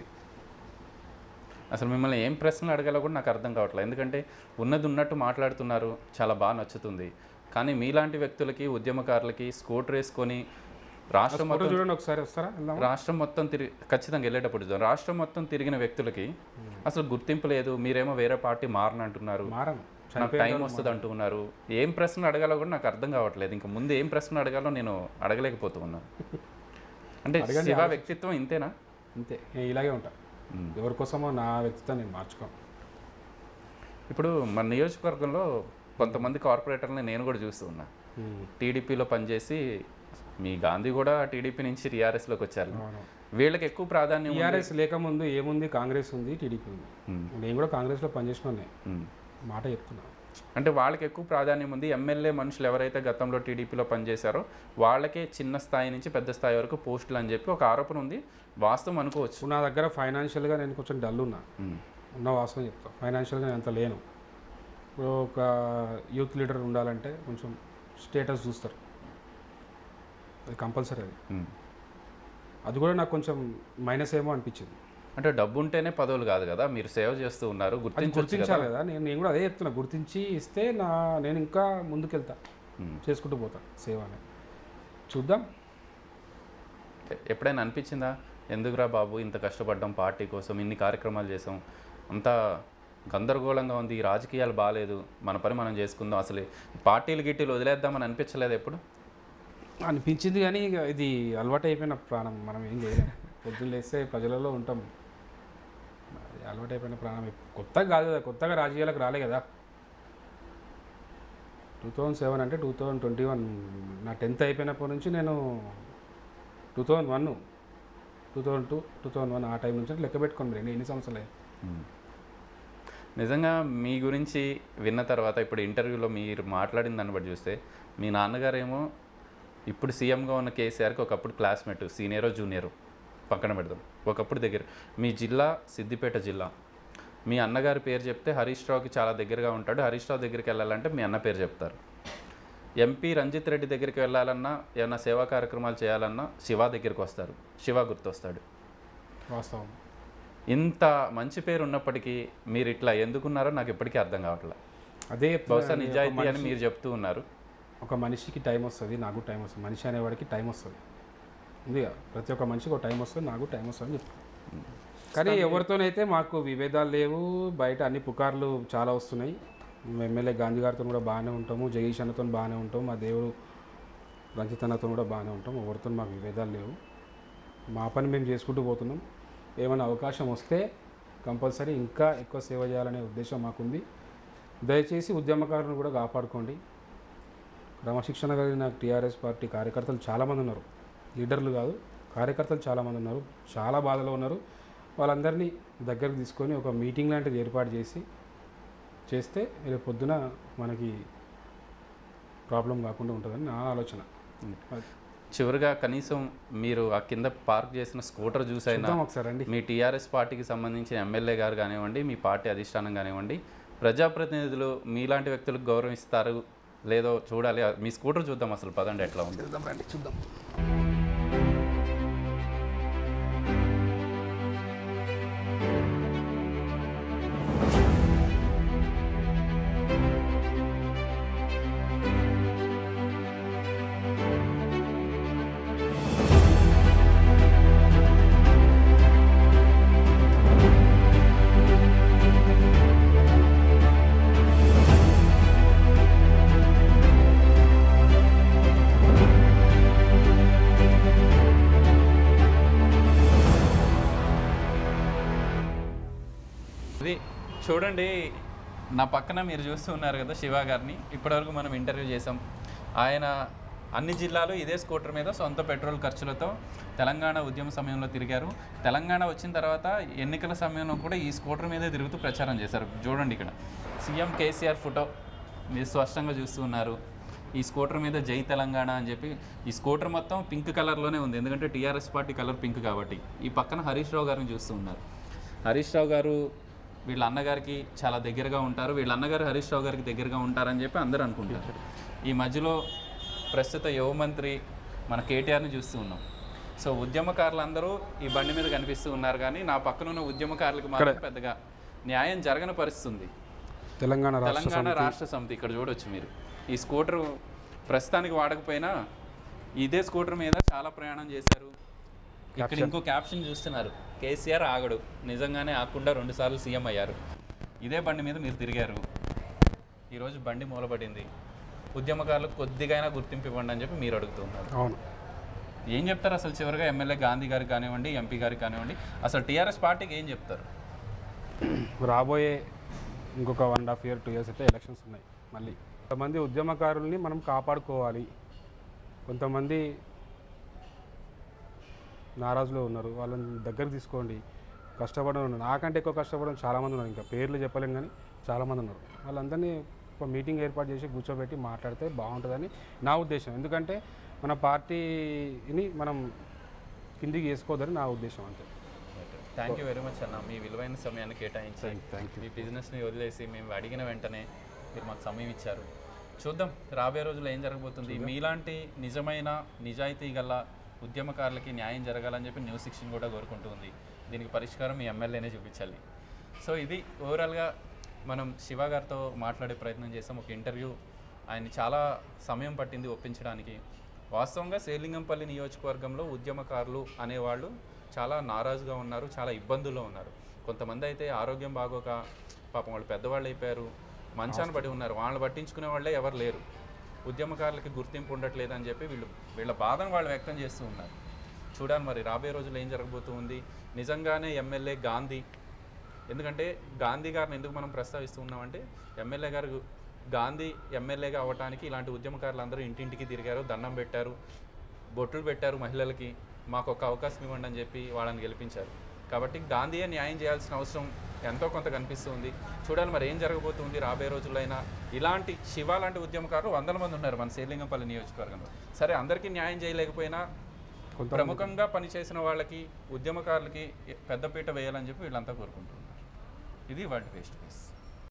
అసలు మిమ్మల్ని ఏం ప్రశ్నలు అడగాలో కూడా నాకు అర్థం కావట్లేదు ఎందుకంటే ఉన్నది ఉన్నట్టు మాట్లాడుతున్నారు చాలా బాగా నచ్చుతుంది కానీ మీలాంటి వ్యక్తులకి ఉద్యమకారులకి స్కూటర్ వేసుకొని రాష్ట్రం ఫోటో మొత్తం చూడండి ఒకసారి వస్తారా వెళ్దాం రాష్ట్రం మొత్తం తిరిగి ఖచ్చితంగా వెళ్ళేటప్పుడు చూద్దాం. రాష్ట్రం మొత్తం తిరిగిన వ్యక్తులకి అసలు గుర్తింపు లేదు మీరేమో వేరే పార్టీ మారనంటున్నారు మారం నాకు టైం వస్తుంది అంటున్నారు ఏం ప్రశ్న అడగాలో కూడా నాకు అర్థం కావట్లేదు ఇంకా ముందు ఏం ప్రశ్న అడగాలో నేను అడగలేకపోతూ ఉన్నాను అంటే శివ వ్యక్తిత్వం ఇంతేనా అంతే నేను ఇలాగే ఉంటా మ్మ్. ఎవరి కోసమో నా వ్యక్తిత్వం నేను మార్చుకోను ఇప్పుడు మన నియోజకవర్గంలో కొంతమంది కార్పొరేటర్ని నేను కూడా చూస్తూ ఉన్నా టీడీపీలో పనిచేసి మీ గాంధీ కూడా టీడీపీ నుంచి టీఆర్ఎస్లోకి వచ్చారు అవును వీళ్ళకి ఎక్కువ ప్రాధాన్యం ఉంది. టీఆర్ఎస్ లేకముందు ఏముంది కాంగ్రెస్ ఉంది టీడీపీ ఉంది మ్మ్. నేను కూడా కాంగ్రెస్లో పనిచేసిన వాళ్ళనే. మ్మ్. మాట చెప్తున్నా అంటే వాళ్ళకి ఎక్కువ ప్రాధాన్యం ఉంది ఎమ్మెల్యే మనుషులు ఎవరైతే గతంలో టీడీపీలో పనిచేశారో వాళ్ళకే చిన్న స్థాయి నుంచి పెద్ద స్థాయి వరకు పోస్టులు అని చెప్పి ఒక ఆరోపణ ఉంది వాస్తవం అనుకోవచ్చు ఇప్పుడు నా దగ్గర ఫైనాన్షియల్గా నేను కొంచెం డల్ ఉన్నా మ్మ్. ఉన్న వాస్తవం చెప్తా ఫైనాన్షియల్గా నేను అంత లేను ఇప్పుడు ఒక యూత్ లీడర్ ఉండాలంటే కొంచెం స్టేటస్ చూస్తారు అది కంపల్సరీ అది మ్మ్. అది కూడా నాకు కొంచెం మైనస్ ఏమో అనిపించింది అంటే డబ్బు ఉంటేనే పదవులు కాదు కదా మీరు సేవ చేస్తూ ఉన్నారు అది గుర్తించవచ్చు కదా గుర్తించాలి కదా నేను నేను కూడా అదే చెప్తున్నా గుర్తించి ఇస్తే నా నేను ఇంకా ముందుకెళ్తా మ్మ్. చేసుకుంటూ పోతా సేవ అనేది చూద్దాం ఎప్పుడైనా అనిపించిందా ఎందుకురా బాబు ఇంత కష్టపడ్డాం పార్టీ కోసం ఇన్ని కార్యక్రమాలు చేసాం అంతా గందరగోళంగా ఉంది ఈ రాజకీయాలు బాగాలేదు మన పని మనం చేసుకుందాం అసలు ఈ పార్టీలు గిట్టీలు వదిలేద్దామని అనిపించలేదు ఎప్పుడు అనిపించింది కానీ ఇక ఇది అలవాటు అయిపోయిన ప్రాణం మనం ఏం చేయలేం పొద్దున్న లేస్తే ప్రజలలో ఉంటాం అది అలవాటు అయిపోయిన ప్రాణం కొత్తగా కాదు కదా కొత్తగా రాజకీయాలకు రాలే కదా టూ థౌజండ్ సెవెన్ అంటే టూ థౌజండ్ ట్వంటీ వన్ నా టెన్త్ అయిపోయినప్పటి నుంచి నేను two thousand one two thousand two two thousand one ఆ టైం నుంచి లెక్క పెట్టుకోండి మీరు ఎన్ని సంవత్సరాలు నిజంగా మీ గురించి విన్న తర్వాత ఇప్పుడు ఇంటర్వ్యూలో మీరు మాట్లాడిన దాన్ని బట్టి చూస్తే మీ నాన్నగారేమో ఇప్పుడు సీఎంగా ఉన్న కేసీఆర్కి ఒకప్పుడు క్లాస్మేట్ సీనియరో జూనియరో పక్కన పెడదాం ఒకప్పుడు దగ్గర మీ జిల్లా సిద్దిపేట జిల్లా మీ అన్నగారి పేరు చెప్తే హరీష్ రావుకి చాలా దగ్గరగా ఉంటాడు హరీష్ రావు దగ్గరికి వెళ్ళాలంటే మీ అన్న పేరు చెప్తారు ఎంపీ రంజిత్ రెడ్డి దగ్గరికి వెళ్ళాలన్నా ఏమైనా సేవా కార్యక్రమాలు చేయాలన్నా శివ దగ్గరికి వస్తారు శివ గుర్తొస్తాడు వాస్తవం ఇంత మంచి పేరు ఉన్నప్పటికీ మీరు ఇట్లా ఎందుకున్నారో నాకు ఇప్పటికీ అర్థం కావట్లేదు అదే బహుశా చెప్తున్నానండి, ఒక నిజాయితీ అని మనిషి- మీరు చెప్తూ ఉన్నారు ఒక మనిషికి టైం వస్తుంది నాకు టైం వస్తుంది మనిషి అనేవాడికి టైం వస్తుంది ఉందిగా ప్రతి ఒక్క మనిషికి ఒక టైం వస్తుంది నాకు టైం వస్తుంది అని చెప్తాను కానీ ఎవరితోనైతే మాకు విభేదాలు లేవు బయట అన్ని పుకార్లు చాలా వస్తున్నాయి మేము ఎమ్మెల్యే గాంధీ గారితో కూడా బాగానే ఉంటాము జగదీష్ అన్నతో బాగానే ఉంటాము మా దేవుడు రంజిత్ అన్నతో కూడా బాగానే ఉంటాం ఎవరితో మాకు విభేదాలు లేవు మా పని మేము చేసుకుంటూ పోతున్నాం ఏమైనా అవకాశం వస్తే కంపల్సరీ ఇంకా ఎక్కువ సేవ చేయాలనే ఉద్దేశం మాకుంది దయచేసి ఉద్యమకారులను కూడా కాపాడుకోండి క్రమశిక్షణ కలిగిన టీఆర్ఎస్ పార్టీ కార్యకర్తలు చాలామంది ఉన్నారు లీడర్లు కాదు కార్యకర్తలు చాలామంది ఉన్నారు చాలా బాధలో ఉన్నారు వాళ్ళందరినీ దగ్గరకు తీసుకొని ఒక మీటింగ్ లాంటిది ఏర్పాటు చేసి చేస్తే రేపు పొద్దున మనకి ప్రాబ్లం కాకుండా ఉంటుందని నా ఆలోచన అది. చివరిగా కనీసం మీరు ఆ కింద పార్క్ చేసిన స్కూటర్ చూసైనా చూద్దాం ఒకసారి అండి మీ టీఆర్ఎస్ పార్టీకి సంబంధించిన ఎమ్మెల్యే గారు కానివ్వండి మీ పార్టీ అధిష్టానం కానివ్వండి ప్రజాప్రతినిధులు మీలాంటి వ్యక్తులకు గౌరవిస్తారు లేదో చూడాలి మీ స్కూటర్ చూద్దాం అసలు పదండి ఎట్లా ఉంది చూద్దాం రండి చూద్దాం ఇది చూడండి నా పక్కన మీరు చూస్తూ ఉన్నారు కదా శివ గారిని ఇప్పటివరకు మనం ఇంటర్వ్యూ చేసాం ఆయన అన్ని జిల్లాలు ఇదే స్కూటర్ మీద సొంత పెట్రోల్ ఖర్చులతో తెలంగాణ ఉద్యమ సమయంలో తిరిగారు తెలంగాణ వచ్చిన తర్వాత ఎన్నికల సమయంలో కూడా ఈ స్కూటర్ మీదే తిరుగుతూ ప్రచారం చేశారు చూడండి ఇక్కడ సీఎం కేసీఆర్ ఫోటో మీరు స్పష్టంగా చూస్తూ ఉన్నారు ఈ స్కూటర్ మీద జై తెలంగాణ అని చెప్పి ఈ స్కూటర్ మొత్తం పింక్ కలర్లోనే ఉంది ఎందుకంటే టీఆర్ఎస్ పార్టీ కలర్ పింక్ కాబట్టి ఈ పక్కన హరీష్ రావు గారిని చూస్తూ ఉన్నారు హరీష్ రావు గారు వీళ్ళ అన్నగారికి చాలా దగ్గరగా ఉంటారు వీళ్ళ అన్నగారు హరీష్ రావు గారికి దగ్గరగా ఉంటారని చెప్పి అందరూ అనుకుంటారు ఈ మధ్యలో ప్రస్తుత యువ మంత్రి మన కేటీఆర్ని చూస్తూ ఉన్నాం సో ఉద్యమకారులందరూ ఈ బండి మీద కనిపిస్తూ ఉన్నారు కానీ నా పక్కన ఉన్న ఉద్యమకారులకు మాత్రం పెద్దగా న్యాయం జరగని పరిస్థితి ఉంది తెలంగాణ రాష్ట్ర తెలంగాణ రాష్ట్ర సమితి ఇక్కడ చూడొచ్చు మీరు ఈ స్కూటర్ ప్రస్తుతానికి వాడకపోయినా ఇదే స్కూటర్ మీద చాలా ప్రయాణం చేశారు ఇక్కడ ఇంకో క్యాప్షన్ చూస్తున్నారు కేసీఆర్ ఆగడు నిజంగానే ఆకుండా రెండుసార్లు సీఎం అయ్యారు ఇదే బండి మీద మీరు తిరిగారు ఈరోజు బండి మూలపడింది ఉద్యమకారులకు కొద్దిగైనా గుర్తింపు ఇవ్వండి అని చెప్పి మీరు అడుగుతున్నారు అవును ఏం చెప్తారు అసలు చివరిగా ఎమ్మెల్యే గాంధీ గారికి కానివ్వండి ఎంపీ గారికి కానివ్వండి అసలు టీఆర్ఎస్ పార్టీకి ఏం చెప్తారు రాబోయే ఇంకొక one and half year two years అయితే ఎలక్షన్స్ ఉన్నాయి మళ్ళీ కొంతమంది ఉద్యమకారుల్ని మనం కాపాడుకోవాలి కొంతమంది నారాజులో ఉన్నారు వాళ్ళని దగ్గర తీసుకోండి కష్టపడడం ఉన్నారు నాకంటే ఎక్కువ కష్టపడడం చాలామంది ఉన్నారు ఇంకా పేర్లు చెప్పలేం కానీ చాలామంది ఉన్నారు వాళ్ళందరినీ ఒక మీటింగ్ ఏర్పాటు చేసి కూర్చోబెట్టి మాట్లాడితే బాగుంటుందని నా ఉద్దేశం ఎందుకంటే మన పార్టీని మనం కిందికి వేసుకోవద్దని నా ఉద్దేశం అంతే థ్యాంక్ యూ వెరీ మచ్ అన్న మీ విలువైన సమయాన్ని కేటాయించి థ్యాంక్ యూ మీ బిజినెస్ని వదిలేసి మేము అడిగిన వెంటనే మీరు మాకు సమయం ఇచ్చారు చూద్దాం రాబోయే రోజుల్లో ఏం జరగబోతుంది మీలాంటి నిజమైన నిజాయితీ గల ఉద్యమకారులకి న్యాయం జరగాలని చెప్పి న్యూస్ సిక్షన్ కూడా కోరుకుంటుంది దీనికి పరిష్కారం మీ ఎమ్మెల్యేనే చూపించాలి సో ఇది ఓవరాల్గా మనం శివ గారితో మాట్లాడే ప్రయత్నం చేసాం ఒక ఇంటర్వ్యూ ఆయన చాలా సమయం పట్టింది ఒప్పించడానికి వాస్తవంగా శ్రీలింగంపల్లి నియోజకవర్గంలో ఉద్యమకారులు అనేవాళ్ళు చాలా నారాజుగా ఉన్నారు చాలా ఇబ్బందుల్లో ఉన్నారు కొంతమంది అయితే ఆరోగ్యం బాగోక పాపం వాళ్ళు పెద్దవాళ్ళు అయిపోయారు మంచాన పడి ఉన్నారు వాళ్ళని పట్టించుకునే వాళ్ళే ఎవరు లేరు ఉద్యమకారులకి గుర్తింపు ఉండట్లేదు అని చెప్పి వీళ్ళు వీళ్ళ బాధను వాళ్ళు వ్యక్తం చేస్తూ ఉన్నారు చూడాలి మరి రాబోయే రోజుల్లో ఏం జరగబోతుంది నిజంగానే ఎమ్మెల్యే గాంధీ ఎందుకంటే గాంధీ గారిని ఎందుకు మనం ప్రస్తావిస్తూ ఉన్నామంటే ఎమ్మెల్యే గారు గాంధీ ఎమ్మెల్యేగా అవ్వటానికి ఇలాంటి ఉద్యమకారులు అందరూ ఇంటింటికి తిరిగారు దండం పెట్టారు బొట్లు పెట్టారు మహిళలకి మాకు ఒక అవకాశం ఇవ్వండి అని చెప్పి వాళ్ళని గెలిపించారు కాబట్టి గాంధీయే న్యాయం చేయాల్సిన అవసరం ఎంతో కొంత కనిపిస్తుంది చూడాలి మరి ఏం జరగబోతుంది రాబోయే రోజులైనా ఇలాంటి శివ లాంటి ఉద్యమకారులు వందల మంది ఉన్నారు మన శ్రీలింగంపల్లి నియోజకవర్గంలో సరే అందరికీ న్యాయం చేయలేకపోయినా కొంత ప్రముఖంగా పనిచేసిన వాళ్ళకి ఉద్యమకారులకి పెద్దపీట వేయాలని చెప్పి వీళ్ళంతా కోరుకుంటున్నారు ఇది వాటి ఫేస్ టు ఫేస్